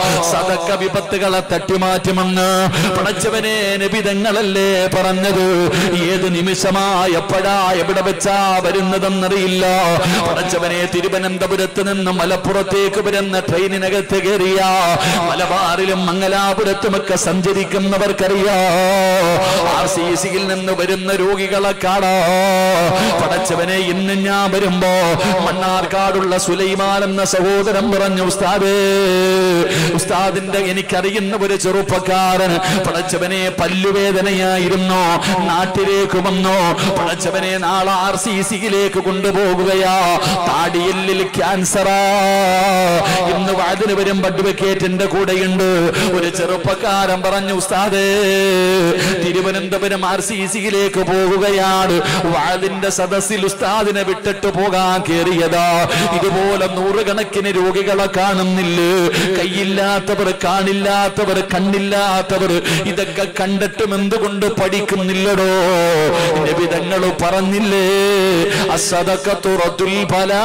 സദക്ക വിപത്തുകളെ തട്ടിമാറ്റുമെന്ന് പടച്ചവനെ നബിതങ്ങളല്ലേ പറഞ്ഞത് ഏത് നിമിഷമാ എപ്പോഴാ എവിടെ വെച്ചാ വരുന്നതെന്നറിയില്ല പടച്ചവനെ തിരുവനന്തപുരത്ത് നിന്ന് മലപ്പുറത്തേക്ക് വരുന്ന ട്രെയിനിനകത്ത് കയറിയ മലബാറിലും മംഗലാപുരത്തുമൊക്കെ സഞ്ചരിക്കുന്നവർക്കറിയാ ആർ സി സിയിൽ നിന്ന് വരുന്ന രോഗികളെ കാണാ പടച്ചവനെ ഇന്ന് ഞാൻ വരുമ്പോ മണ്ണാർക്കാടുള്ള സുലൈമാൻ എന്ന സഹോദരൻ പറഞ്ഞു ഉസ്താദേ ഉസ്താദിന്റെ എനിക്കറിയുന്ന ഒരു ചെറുപ്പക്കാരൻ പടച്ചവനെ പല്ലുവേദനയായിരുന്നു നാട്ടിലേക്ക് വന്നു പടച്ചവനെ നാളെ ആർ സി സിയിലേക്ക് കൊണ്ടുപോകുകയാ താടിയെല്ലിൽ ക്യാൻസറാ ഇന്ന് വാതിന് വരും അഡ്വക്കേറ്റിന്റെ കൂടെയുണ്ട് ഒരു ചെറുപ്പക്കാരൻ പറഞ്ഞു ഉസ്താദേ തിരുവനന്തപുരം ആർ സി സിയിലേക്ക് പോകുകയാണ് വാതിന്റെ സദസ്സിൽ ഉസ്താദിനെ വിട്ടിട്ട് പോകാൻ കേറിയതാ ഇതുപോലെ നൂറുകണക്കിന് രോഗികളെ കാണുന്നില്ലേ കൈയില്ലാത്തവർ കാണില്ലാത്തവർ കണ്ണില്ലാത്തവർ ഇതൊക്കെ കണ്ടിട്ടും എന്തുകൊണ്ട് പഠിക്കുന്നില്ലടോ നബിതങ്ങൾ പറഞ്ഞില്ലേ അസദക്ക തുറത്തുൽ ഫലാ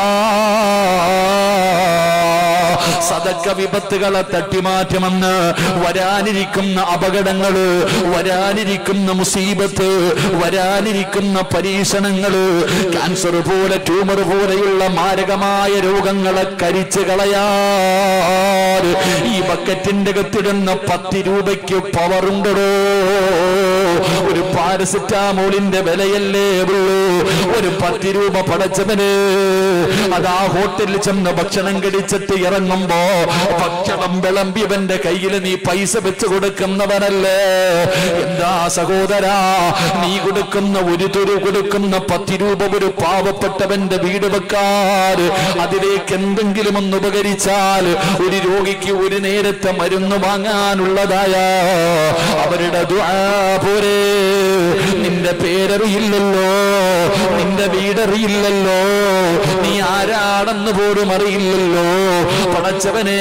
സദക്ക വിപത്തുകളെ തട്ടിമാറ്റുമെന്ന് വരാനിരിക്കുന്ന അപകടങ്ങള് വരാനിരിക്കുന്ന മുസീബത്ത് വരാനിരിക്കുന്ന പരീക്ഷണങ്ങള് ക്യാൻസർ പോലെ ട്യൂമർ പോലെയുള്ള മാരകമായ രോഗങ്ങളെ കരിച്ചു കളയാറ് ഈ ബക്കറ്റിന്റെ കത്തിടുന്ന പത്ത് രൂപയ്ക്ക് പവറുണ്ടോ ഒരു പാരസിറ്റാമോളിന്റെ വിലയല്ലേ ഉള്ളൂ ഒരു പത്ത് രൂപ പടച്ചവന് അതാ ഹോട്ടലിൽ ചെന്ന് ഭക്ഷണം കഴിച്ചിട്ട് ഇറങ്ങുമ്പോ ഭക്ഷണം വിളമ്പിയവന്റെ കയ്യിൽ നീ പൈസ വെച്ച് കൊടുക്കുന്നവനല്ലേ എന്താ സഹോദരാ നീ കൊടുക്കുന്ന ഒരു തുരു കൊടുക്കുന്ന പത്ത് രൂപ ഒരു പാവപ്പെട്ടവന്റെ വീട് വെക്കാറ് അതിലേക്ക് എന്തെങ്കിലും ഒന്ന് ഉപകരിച്ചാൽ ഒരു രോഗിക്ക് ഒരു നേരത്തെ മരുന്ന് വാങ്ങാനുള്ളതായ അവരുടെ ദുആ പോരെ നിന്റെ പേരറിയില്ലല്ലോ നിന്റെ വീടറിയില്ലല്ലോ നീ ആരാണെന്ന് പോലും അറിയില്ലല്ലോ പടച്ചവനെ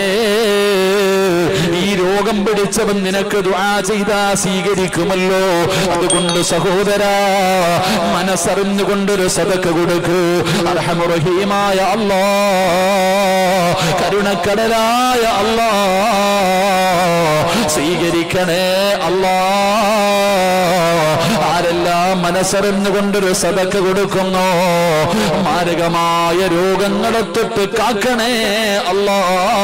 ഈ രോഗം പിടിച്ചവൻ നിനക്ക് ദുആ ചെയ്താ സ്വീകരിക്കുമല്ലോ അതുകൊണ്ട് സഹോദരാ മനസ്സറിഞ്ഞുകൊണ്ടൊരു സദക്ക് കൊടുക്കൂ അർഹമുറഹീമായ അല്ലാ കരുണക്കടലായ അല്ലാ സ്വീകരിക്കണേ അല്ലാ ആരെല്ലാം മനസ്സറിഞ്ഞുകൊണ്ടൊരു സദക്ക് കൊടുക്കുന്നു മാരകമായ രോഗങ്ങളെ തൊട്ട് കാക്കണേ അല്ലാ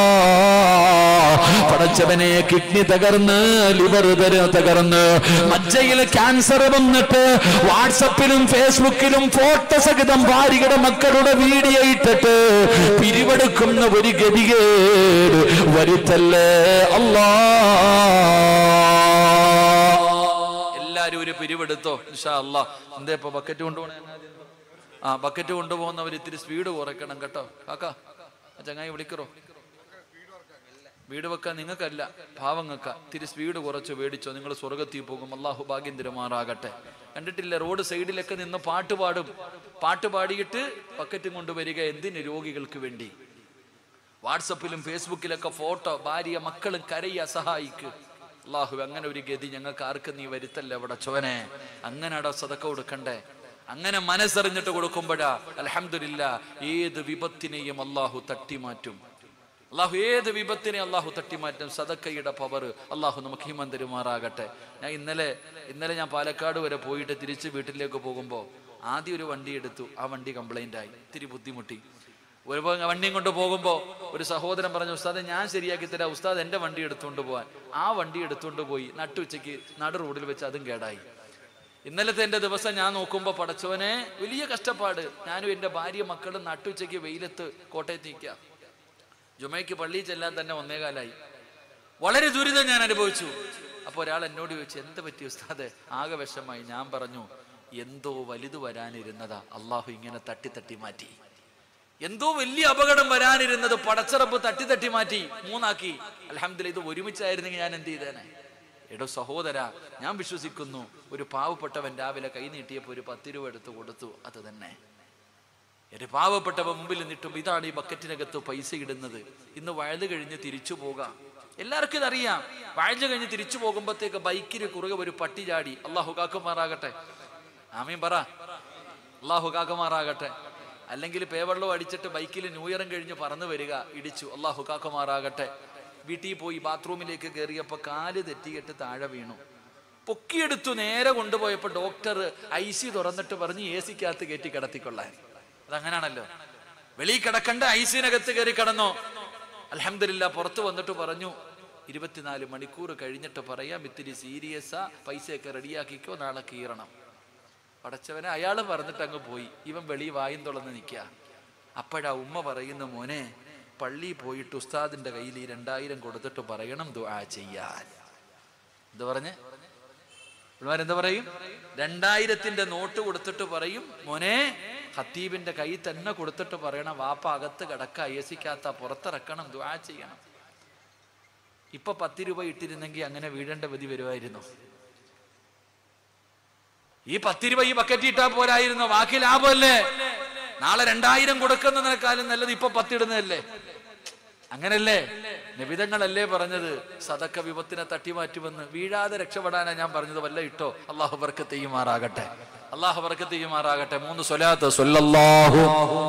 പടച്ചവനെ കിഡ്നി തകർന്ന് ലിവർ തകർന്ന് മജ്ജയിൽ ക്യാൻസർ വന്നിട്ട് വാട്സപ്പിലും ഫേസ്ബുക്കിലും ഫോട്ടോ സഹിതം ഭാര്യയുടെ മക്കളുടെ വീഡിയോ ഇട്ടിട്ട് പിരിവെടുക്കുന്ന ഒരു ഗതികേട് വരുത്തല്ലേ അല്ലാ എല്ലാരും ഒരു പിരിവെടുത്തോ ഇൻഷാ അല്ലാ എന്താ ഇപ്പൊ ബക്കറ്റ് കൊണ്ടുപോകണേ ആ ബക്കറ്റ് കൊണ്ടുപോകുന്നവർ ഇത്തിരി സ്പീഡ് കുറയ്ക്കണം കേട്ടോ കാക്കാ ആ ചങ്ങായി വിളിക്കറോ വീട് വെക്കാൻ നിങ്ങൾക്കല്ല പാവങ്ങൾക്ക ഇത്തിരി സ്പീഡ് കുറച്ച് മേടിച്ചോ നിങ്ങൾ സ്വർഗത്തിൽ പോകും അള്ളാഹു ഭാഗ്യം തിരുമാറാകട്ടെ കണ്ടിട്ടില്ല റോഡ് സൈഡിലൊക്കെ നിന്ന് പാട്ട് പാടും പാട്ട് പാടിയിട്ട് ബക്കറ്റും കൊണ്ടുവരിക എന്തിന് രോഗികൾക്ക് വേണ്ടി വാട്സപ്പിലും ഫേസ്ബുക്കിലൊക്കെ ഫോട്ടോ ഭാര്യ മക്കളും കരയ സഹായിക്ക് അള്ളാഹു അങ്ങനെ ഒരു ഗതി ഞങ്ങൾക്ക് ആർക്കും നീ വരുത്തല്ലേ അവിടെ ചോനെ അങ്ങനെ അവിടെ സതക്ക കൊടുക്കണ്ടേ അങ്ങനെ മനസ്സറിഞ്ഞിട്ട് കൊടുക്കുമ്പോഴാ അലഹമില്ല ഏത് വിപത്തിനെയും അള്ളാഹു തട്ടിമാറ്റും അള്ളാഹു ഏത് വിപത്തിനെ അള്ളാഹു തട്ടിമാറ്റും സദക്കയുടെ പവർ അള്ളാഹു നമുക്ക് ഹിമം തരുമാറാകട്ടെ ഞാൻ ഇന്നലെ ഇന്നലെ ഞാൻ പാലക്കാട് വരെ പോയിട്ട് തിരിച്ച് വീട്ടിലേക്ക് പോകുമ്പോൾ ആദ്യം ഒരു വണ്ടി എടുത്തു ആ വണ്ടി കംപ്ലൈന്റ് ആയി ഇത്തിരി ബുദ്ധിമുട്ടി ഒരു പ- വണ്ടിയും കൊണ്ട് പോകുമ്പോൾ ഒരു സഹോദരൻ പറഞ്ഞു ഉസ്താദ് ഞാൻ ശരിയാക്കി തരാം ഉസ്താദ് എൻ്റെ വണ്ടി എടുത്തുകൊണ്ട് പോവാൻ ആ വണ്ടി എടുത്തുകൊണ്ട് പോയി നട്ടുച്ചയ്ക്ക് നടു റോഡിൽ വെച്ച് അതും കേടായി ഇന്നലത്തെ എൻ്റെ ദിവസം ഞാൻ നോക്കുമ്പോൾ പടച്ചവനെ വലിയ കഷ്ടപ്പാട് ഞാനും എൻ്റെ ഭാര്യ മക്കളും നട്ടുച്ചയ്ക്ക് വെയിലത്ത് കോട്ടയത്ത് നിൽക്കുക ജുമയ്ക്ക് പള്ളിയിൽ ചെല്ലാൻ തന്നെ ഒന്നേകാലായി വളരെ ദുരിതം ഞാൻ അനുഭവിച്ചു അപ്പോൾ ഒരാൾ എന്നോട് ചോദിച്ചു എന്ത് പറ്റി ഉസ്താദെ ആകെ വിഷമായി ഞാൻ പറഞ്ഞു എന്തോ വലുത് വരാനിരുന്നതാ അള്ളാഹു ഇങ്ങനെ തട്ടി തട്ടി മാറ്റി എന്തോ വലിയ അപകടം വരാനിരുന്നത് പടച്ചറപ്പ് തട്ടി തട്ടി മാറ്റി മൂന്നാക്കി അലഹമില്ല ഇത് ഒരുമിച്ചായിരുന്നെങ്കിൽ ഞാൻ എന്ത് ചെയ്തേനെ എടോ സഹോദര ഞാൻ വിശ്വസിക്കുന്നു ഒരു പാവപ്പെട്ടവൻ രാവിലെ കൈ നീട്ടിയപ്പോൾ ഒരു പത്ത് രൂപ എടുത്ത് കൊടുത്തു അത് തന്നെ ഒരു പാവപ്പെട്ടവ മുമ്പിൽ നിന്നിട്ടും ഇതാണ് ഈ ബക്കറ്റിനകത്ത് പൈസ ഇടുന്നത് ഇന്ന് വഴുത് കഴിഞ്ഞ് തിരിച്ചു പോകാം എല്ലാവർക്കും ഇതറിയാം വഴുത് കഴിഞ്ഞ് തിരിച്ചു പോകുമ്പോഴത്തേക്ക് ബൈക്കിന് കുറുകെ ഒരു പട്ടി ചാടി അള്ളാഹു കാക്കുമാറാകട്ടെ ആമീൻ പറ അള്ളാഹു കാക്കുമാറാകട്ടെ അല്ലെങ്കിൽ പേവെള്ളം അടിച്ചിട്ട് ബൈക്കിൽ ന്യൂ ഇയറും കഴിഞ്ഞ് പറന്നു വരിക ഇടിച്ചു അള്ളാഹു കാക്കുമാറാകട്ടെ വീട്ടിൽ പോയി ബാത്റൂമിലേക്ക് കയറിയപ്പോ കാല് തെറ്റിയിട്ട് താഴെ വീണു പൊക്കിയെടുത്തു നേരെ കൊണ്ടുപോയപ്പോ ഡോക്ടർ ഐ സി തുറന്നിട്ട് പറഞ്ഞ് എ സിക്കകത്ത് കയറ്റി കിടത്തിക്കൊള്ളാൻ അതങ്ങനാണല്ലോ വെളിയിൽ കിടക്കണ്ട ഐ സിനകത്ത് കയറി കിടന്നോ അലഹമില്ല പുറത്ത് വന്നിട്ട് പറഞ്ഞു ഇരുപത്തിനാല് മണിക്കൂർ കഴിഞ്ഞിട്ട് പറയാം ഇത്തിരി സീരിയസാ പൈസയൊക്കെ റെഡിയാക്കിക്കോ നാളെ കീറണം പടച്ചവനെ അയാൾ പറഞ്ഞിട്ട് അങ്ങ് പോയി ഇവൻ വെളി വായും തുളന്ന് നിൽക്കുക അപ്പോഴാ ഉമ്മ പറയുന്ന മോനെ പള്ളി പോയിട്ട് ഉസ്താദിന്റെ കയ്യിൽ ഈ രണ്ടായിരം കൊടുത്തിട്ട് പറയണം ദുആ ചെയ്യാൻ എന്താ പറഞ്ഞേ എന്താ പറയും രണ്ടായിരത്തിന്റെ നോട്ട് കൊടുത്തിട്ട് പറയും മോനെ ഹത്തീബിന്റെ കൈ തന്നെ കൊടുത്തിട്ട് പറയണം വാപ്പ അകത്ത് കിടക്ക അയസിക്കാത്ത പുറത്തിറക്കണം ദുആ ചെയ്യണം ഇപ്പൊ പത്ത് രൂപ ഇട്ടിരുന്നെങ്കിൽ അങ്ങനെ വീഴേണ്ട വിധി വരുമായിരുന്നു ഈ പത്ത് രൂപ ഈ ബക്കറ്റ് ഇട്ടാ പോരായിരുന്നു ബാക്കി ലാഭമല്ലേ നാളെ രണ്ടായിരം കൊടുക്കുന്നതിനേക്കാളും നല്ലത് ഇപ്പൊ പത്തിടുന്നതല്ലേ അങ്ങനല്ലേ നിബിതങ്ങളല്ലേ പറഞ്ഞത് സതക്ക വിപത്തിനെ തട്ടിമാറ്റുമെന്ന് വീഴാതെ രക്ഷപ്പെടാനാ ഞാൻ പറഞ്ഞത് വല്ല ഇട്ടോ അള്ളാഹു ബർക്ക് തെയ്യുമാറാകട്ടെ അള്ളാഹു ബർക്ക് തെയ്യുമാറാകട്ടെ മൂന്ന് സ്വലാത്ത് സ്വല്ലല്ലാഹു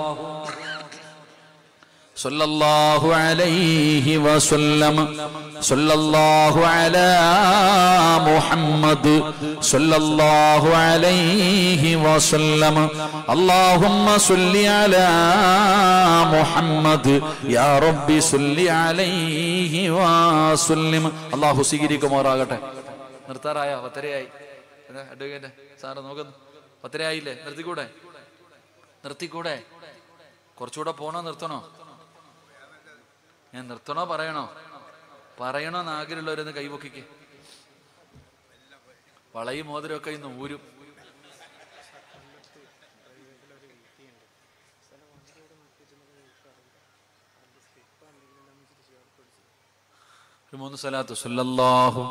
صلى الله عليه وسلم صلى الله على محمد صلى الله عليه وسلم اللهم صل على محمد يا رب صل عليه وسلم الله സ്വീകരിക്കുമാറാകട്ടെ നിർത്താറായോ പത്തരയായി അഡ്വക്കേറ്റ് സാറ് നോക്കുന്നു പത്തരയായില്ലേ നിർത്തിക്കൂടെ നിർത്തിക്കൂടെ കുറച്ചുകൂടെ പോണോ നിർത്തണോ ഞാൻ നിർത്തണോ പറയണോ പറയണോ എന്ന് ആഗ്രഹമുള്ളവരൊന്ന് കൈപൊക്കിക്ക് വളയും മോതിരമൊക്കെ ഇന്ന് ഊരും ഒരു മൂന്ന് സ്ഥലത്ത് സല്ലല്ലാഹു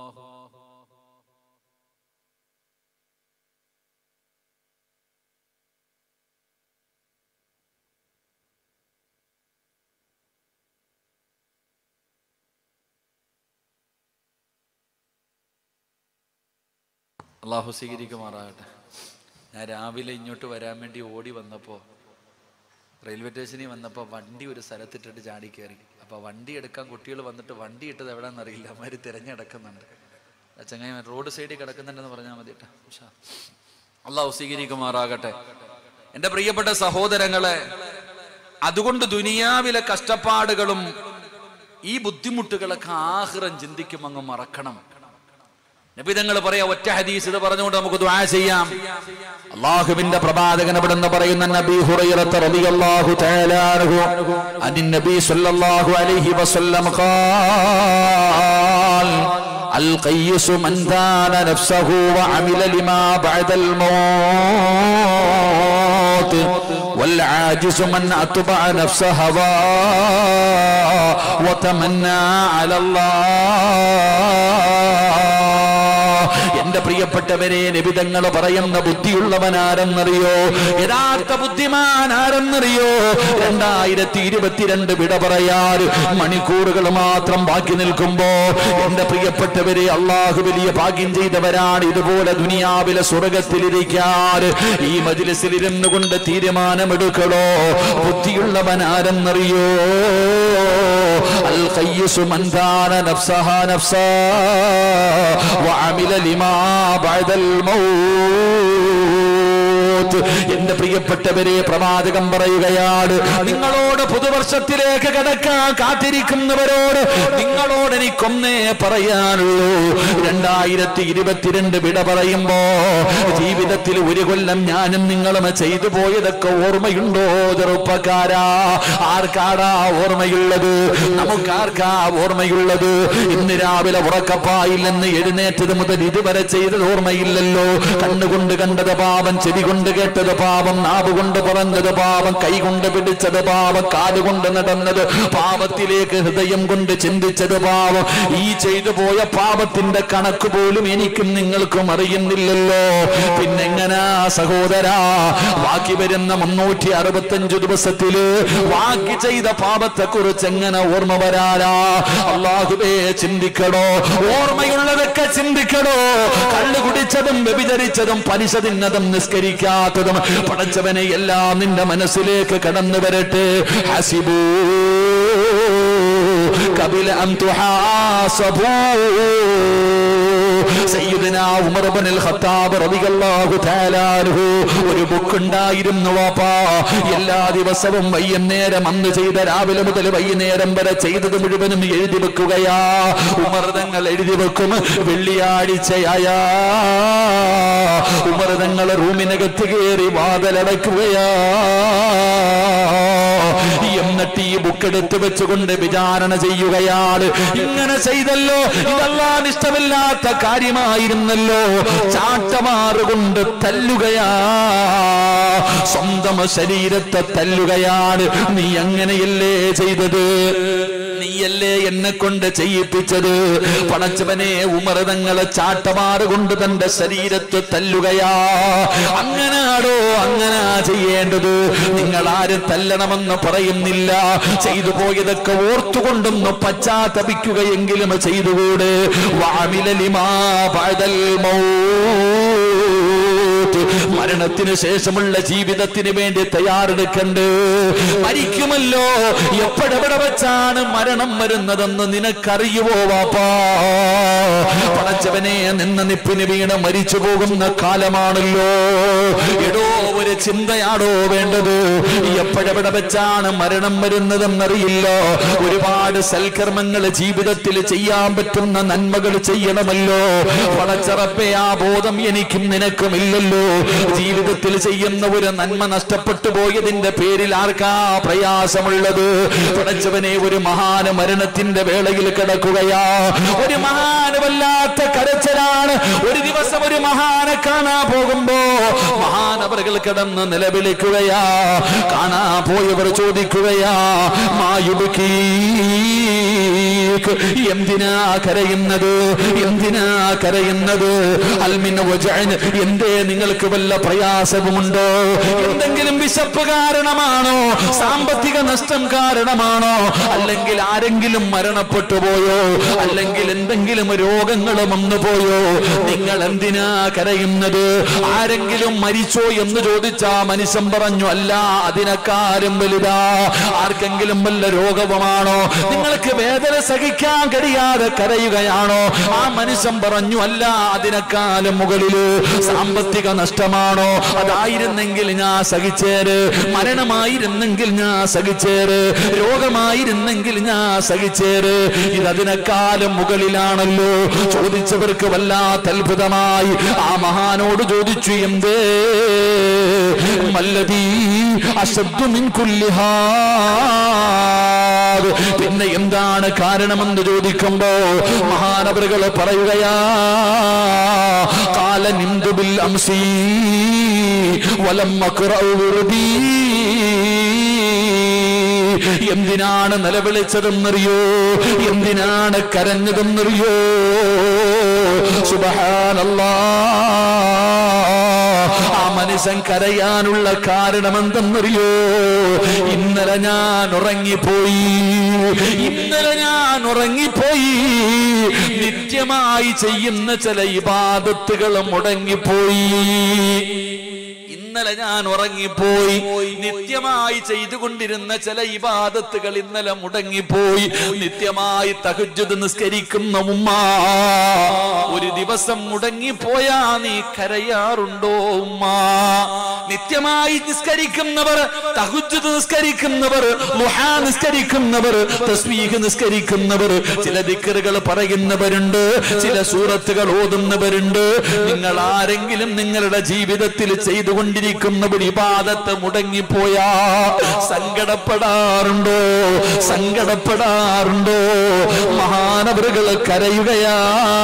അള്ളാഹു സ്വീകരിക്കുമാറാകട്ടെ ഞാൻ രാവിലെ ഇങ്ങോട്ട് വരാൻ വേണ്ടി ഓടി വന്നപ്പോൾ റെയിൽവേ സ്റ്റേഷനിൽ വന്നപ്പോൾ വണ്ടി ഒരു സ്ഥലത്തിട്ടിട്ട് ചാടി കയറി അപ്പോൾ വണ്ടി എടുക്കാൻ കുട്ടികൾ വന്നിട്ട് വണ്ടി ഇട്ടത് എവിടെയാണെന്ന് അറിയില്ല അവന്മാർ തിരഞ്ഞെടുക്കുന്നുണ്ട് ആ ചങ്ങായി റോഡ് സൈഡിൽ കിടക്കുന്നുണ്ടെന്ന് പറഞ്ഞാൽ മതി കേട്ടോ ഉഷാ. അള്ളാഹു സ്വീകരിക്കുമാറാകട്ടെ എൻ്റെ പ്രിയപ്പെട്ട സഹോദരങ്ങളെ അതുകൊണ്ട് ദുനിയാവിലെ കഷ്ടപ്പാടുകളും ഈ ബുദ്ധിമുട്ടുകളൊക്കെ ആഹ്റം ചിന്തിക്കും അങ്ങ് മറക്കണം നബിതങ്ങൾ പറയാ ഒറ്റ ഹദീസ് ഇത് പറഞ്ഞുകൊണ്ട് നമുക്ക് ദുആ ചെയ്യാം അള്ളാഹുവിന്റെ പ്രവാചകൻ ഇവിടുന്ന് പറയുന്ന നബി ഹുറൈറത്ത റളിയല്ലാഹു തആല അൻഹു അനിൻ നബി സല്ലല്ലാഹു അലൈഹി വസല്ലം ഖാൽ القيس من دان نفسه وعمل لما بعد الموت والعاجز من أتبع نفس هواه وتمنى على الله എന്റെ പ്രിയപ്പെട്ടവരെ നിബിതങ്ങൾ പറയുന്ന ബുദ്ധിയുള്ളവൻ ആരെന്നറിയോ യഥാർത്ഥ ബുദ്ധിമാൻ ആരെന്നറിയോ രണ്ടായിരത്തി ഇരുപത്തിരണ്ട് വിട പറയാറ് മണിക്കൂറുകൾ മാത്രം ബാക്കി നിൽക്കുമ്പോ എന്റെ പ്രിയപ്പെട്ടവരെ അള്ളാഹു വലിയ ഭാഗ്യം ചെയ്തവരാണ് ഇതുപോലെ ദുനിയാവിലെ സ്വർഗത്തിലിരിക്കാറ് ഈ മജിലിസിൽ ഇരുന്നു കൊണ്ട് തീരുമാനമെടുക്കണോ ബുദ്ധിയുള്ളവൻ ആരെന്നറിയോ القيس من دان نفسها نفسا وعمل لما بعد الموت എന്റെ പ്രിയപ്പെട്ടവരെ പ്രവാചകം പറയുകയാണ് നിങ്ങളോട് പുതുവർഷത്തിലേക്ക് കടക്കാൻ കാത്തിരിക്കുന്നവരോട് നിങ്ങളോട് എനിക്കൊന്നേ പറയാനുള്ളൂ രണ്ടായിരത്തി ഇരുപത്തിരണ്ട് വിട പറയുമ്പോ ജീവിതത്തിൽ ഒരു കൊല്ലം ഞാനും നിങ്ങളും ചെയ്തു പോയതൊക്കെ ഓർമ്മയുണ്ടോ ചെറുപ്പക്കാരാ ആർക്കാടാ ഓർമ്മയുള്ളത് നമുക്കാർക്കാ ഓർമ്മയുള്ളത് ഇന്ന് രാവിലെ ഉറക്കപ്പായില്ലെന്ന് എഴുന്നേറ്റത് മുതൽ ഇതുവരെ ചെയ്തത് ഓർമ്മയില്ലല്ലോ കണ്ണുകൊണ്ട് കണ്ടത് പാപം ചെവി കൊണ്ട് കേട്ടത് പാപം നാവ് കൊണ്ട് പറഞ്ഞത് പാപം കൈ കൊണ്ട് പിടിച്ചത് പാപം കാലുകൊണ്ട് നടന്നത് പാപത്തിലേക്ക് ഹൃദയം കൊണ്ട് ചിന്തിച്ചത് പാപം ഈ ചെയ്തു പോയ പാപത്തിന്റെ കണക്ക് പോലും എനിക്കും നിങ്ങൾക്കും അറിയുന്നില്ലല്ലോ പിന്നെങ്ങനാ സഹോദരാ ബാക്കി വരുന്ന മുന്നൂറ്റി അറുപത്തഞ്ചു ദിവസത്തില് ബാക്കി ചെയ്ത പാപത്തെ കുറിച്ച് എങ്ങനെ ഓർമ്മ വരാനാ അള്ളാഹുബേ ചിന്തിക്കണോ ഓർമ്മയുള്ളതൊക്കെ ചിന്തിക്കണോ കള്ളു കുടിച്ചതും വ്യഭിചരിച്ചതും പലിശ തിന്നതും നിസ്കരിക്കാത്തതും പടച്ചവനെ എല്ലാം നിന്റെ മനസ്സിലേക്ക് കടന്നു വരട്ടെ ഹസിബൂ قبل أن تحاسبوا സയ്യിദന ഉമർ ഇബ്നുൽ ഖത്താബ് റളിയല്ലാഹു തആല അൻഹു ഒരു ബുക്ക് ഉണ്ടായിരുന്നു വാപ്പാ എല്ലാ ദിവസവും വൈകുന്നേരം അന്ന് ചെയ്ത രാവിലെ മുതൽ വൈകുന്നേരം വരെ ചെയ്തത് മുഴുവനും എഴുതി വെക്കുകയാ ഉമർ തങ്ങൾ എഴുതി വെക്കും വെള്ളിയാഴ്ചയായ ഉമർ തങ്ങൾ റൂമിനകത്ത് കയറി വാതിലടയ്ക്കുകയാ എന്നിട്ട് ഈ ബുക്ക് എടുത്ത് വെച്ചുകൊണ്ട് വിചാരണ ചെയ്യുകയാണ് ഇങ്ങനെ ചെയ്തല്ലോ ഇതല്ലാൻ ഇഷ്ടമില്ലാത്ത കാര്യമായിരുന്നല്ലോ ചാട്ടമാറുകൊണ്ട് തല്ലുകയാ സ്വന്തം ശരീരത്തെ തല്ലുകയാണ് നീ അങ്ങനെയല്ലേ ചെയ്തത് നീയല്ലേ എന്നെ കൊണ്ട് ചെയ്യിപ്പിച്ചത് പടച്ചവനെ ഉമർതങ്ങളെ ചാട്ടമാറുകൊണ്ട് തന്റെ ശരീരത്തെ തല്ലുകയാ അങ്ങനാടോ അങ്ങനാ ചെയ്യേണ്ടത് നിങ്ങൾ ആരും തല്ലണമെന്ന് പറയുന്നില്ല ചെയ്തു പോയതൊക്കെ ഓർത്തുകൊണ്ടൊന്ന് പശ്ചാത്തപിക്കുകയെങ്കിലും ചെയ്തുകൂടെ വാമിലലിമാ പഴതൽ മൗത്ത് മരണത്തിന് ശേഷമുള്ള ജീവിതത്തിന് വേണ്ടി തയ്യാറെടുക്കണ്ട് മരിക്കുമല്ലോ എപ്പോഴെവിടെ വെച്ചാണ് മരണം വരുന്നതെന്ന് നിനക്കറിയുവോ വാപ്പാ പടച്ചവനെ നിന്ന നിപ്പിന് വീണ് മരിച്ചു പോകുന്ന കാലമാണല്ലോ എടോ ഒരു ചിന്തയാണോ വേണ്ടത് എപ്പോഴെവിടെ വെച്ചാണ് മരണം വരുന്നതെന്നറിയില്ല ഒരുപാട് സൽക്കർമ്മങ്ങൾ ജീവിതത്തിൽ ചെയ്യാൻ പറ്റുന്ന നന്മകൾ ചെയ്യണമല്ലോ പടച്ചറപ്പെ ആ ബോധം എനിക്കും നിനക്കും ഇല്ലല്ലോ ജീവിതത്തിൽ ചെയ്യുന്ന ഒരു നന്മ നഷ്ടപ്പെട്ടു പോയതിന്റെ പേരിൽ ആർക്കാ പ്രയാസമുള്ളത് പടച്ചവനെ ഒരു മഹാന മരണത്തിന്റെ വേളയിൽ കിടക്കുകയാ ഒരു മഹാന് വല്ലാത്ത കരച്ചലാണ് ഒരു ദിവസം ഒരു മഹാനെ കാണാൻ പോകുമ്പോ മഹാനവറുകൾ കിടന്ന് നിലവിളിക്കുകയാ കാണാ പോയവർ ചോദിക്കുകയാ മായുടുക്കീ എന്തിനാ കരയുന്നത് എന്തിനാ കരയുന്നത് അൽമിന വജഅൻ എന്തേ നിങ്ങൾക്ക് വല്ല പ്രയാസവുമുണ്ടോ എന്തെങ്കിലും വിശപ്പ് കാരണമാണോ സാമ്പത്തിക നഷ്ടം കാരണമാണോ അല്ലെങ്കിൽ ആരെങ്കിലും മരണപ്പെട്ടു പോയോ അല്ലെങ്കിൽ എന്തെങ്കിലും രോഗങ്ങൾ വന്നു പോയോ നിങ്ങൾ എന്തിനാ കരയുന്നത് ആരെങ്കിലും മരിച്ചോ എന്ന് ചോദിച്ചാ മനുഷ്യൻ പറഞ്ഞു അല്ല അതിനെക്കാരും വലുതാ ആർക്കെങ്കിലും വല്ല രോഗവുമാണോ നിങ്ങൾക്ക് വേദന സഹിക്കാൻ കഴിയാതെ കരയുകയാണോ ആ മനുഷ്യൻ പറഞ്ഞു അല്ല അതിനെക്കാളും മുകളില് സാമ്പത്തിക നഷ്ടമാണോ അതായിരുന്നെങ്കിൽ ഞാൻ സഹിച്ചേര് മരണമായിരുന്നെങ്കിൽ ഞാൻ സഹിച്ചേര് രോഗമായിരുന്നെങ്കിൽ ഞാൻ സഹിച്ചേര് ഇതതിനെക്കാളും മുകളിലാണല്ലോ ചോദിച്ചവർക്ക് വല്ലാത്ത അത്ഭുതമായി ആ മഹാനോട് ചോദിച്ചു എന്തേ മല്ലതീ അശബ്ദു മിൻ കുല്ലിഹാ പിന്നെ എന്താണ് കാരണമെന്ന് ചോദിക്കുമ്പോ മഹാനവറുകൾ പറയുകയാ കാല നിന്ദുബിൽ അംസി വലം എന്തിനാണ് നിലവിളിച്ചതെന്നറിയോ എന്തിനാണ് കരഞ്ഞതെന്നറിയോ സുബഹാനല്ലാ ആ മനുഷ്യൻ കരയാനുള്ള കാരണം എന്തെന്നറിയോ ഇന്നലെ ഞാൻ ഉറങ്ങിപ്പോയി ഇന്നലെ ഞാൻ ഉറങ്ങിപ്പോയി നിത്യമായി ചെയ്യുന്ന ചില ഇബാദത്തുകൾ മുടങ്ങിപ്പോയി ഇന്നലെ ഞാൻ ഉറങ്ങിപ്പോയി നിത്യമായി ചെയ്തുകൊണ്ടിരുന്ന ചില ഇബാദത്തുകൾ ഇന്നലെ മുടങ്ങിപ്പോയി നിത്യമായി തഹജ്ജുദ് നിസ്കരിക്കുന്ന ഉമ്മ ഒരു ദിവസം മുടങ്ങിപ്പോയാ നീ കരയാറുണ്ടോ ഉമ്മ നിത്യമായി നിസ്കരിക്കുന്നവർ തഹജ്ജുദ് നിസ്കരിക്കുന്നവർ ലുഹാ നിസ്കരിക്കുന്നവർ തസ്ബീഹ് നിസ്കരിക്കുന്നവർ ചില ദിക്കറുകൾ പറയുന്നവരുണ്ട് ചില സൂറത്തുകൾ ഓതുന്നവരുണ്ട് നിങ്ങൾ ആരെങ്കിലും നിങ്ങളുടെ ജീവിതത്തിൽ ചെയ്തുകൊണ്ടിരിക്കുന്ന ഒരു ഇബാദത്ത് മുടങ്ങിപ്പോയാ സങ്കടപ്പെടാറുണ്ടോ സങ്കടപ്പെടാറുണ്ടോ മഹാനവറുകൾ കരയുകയാ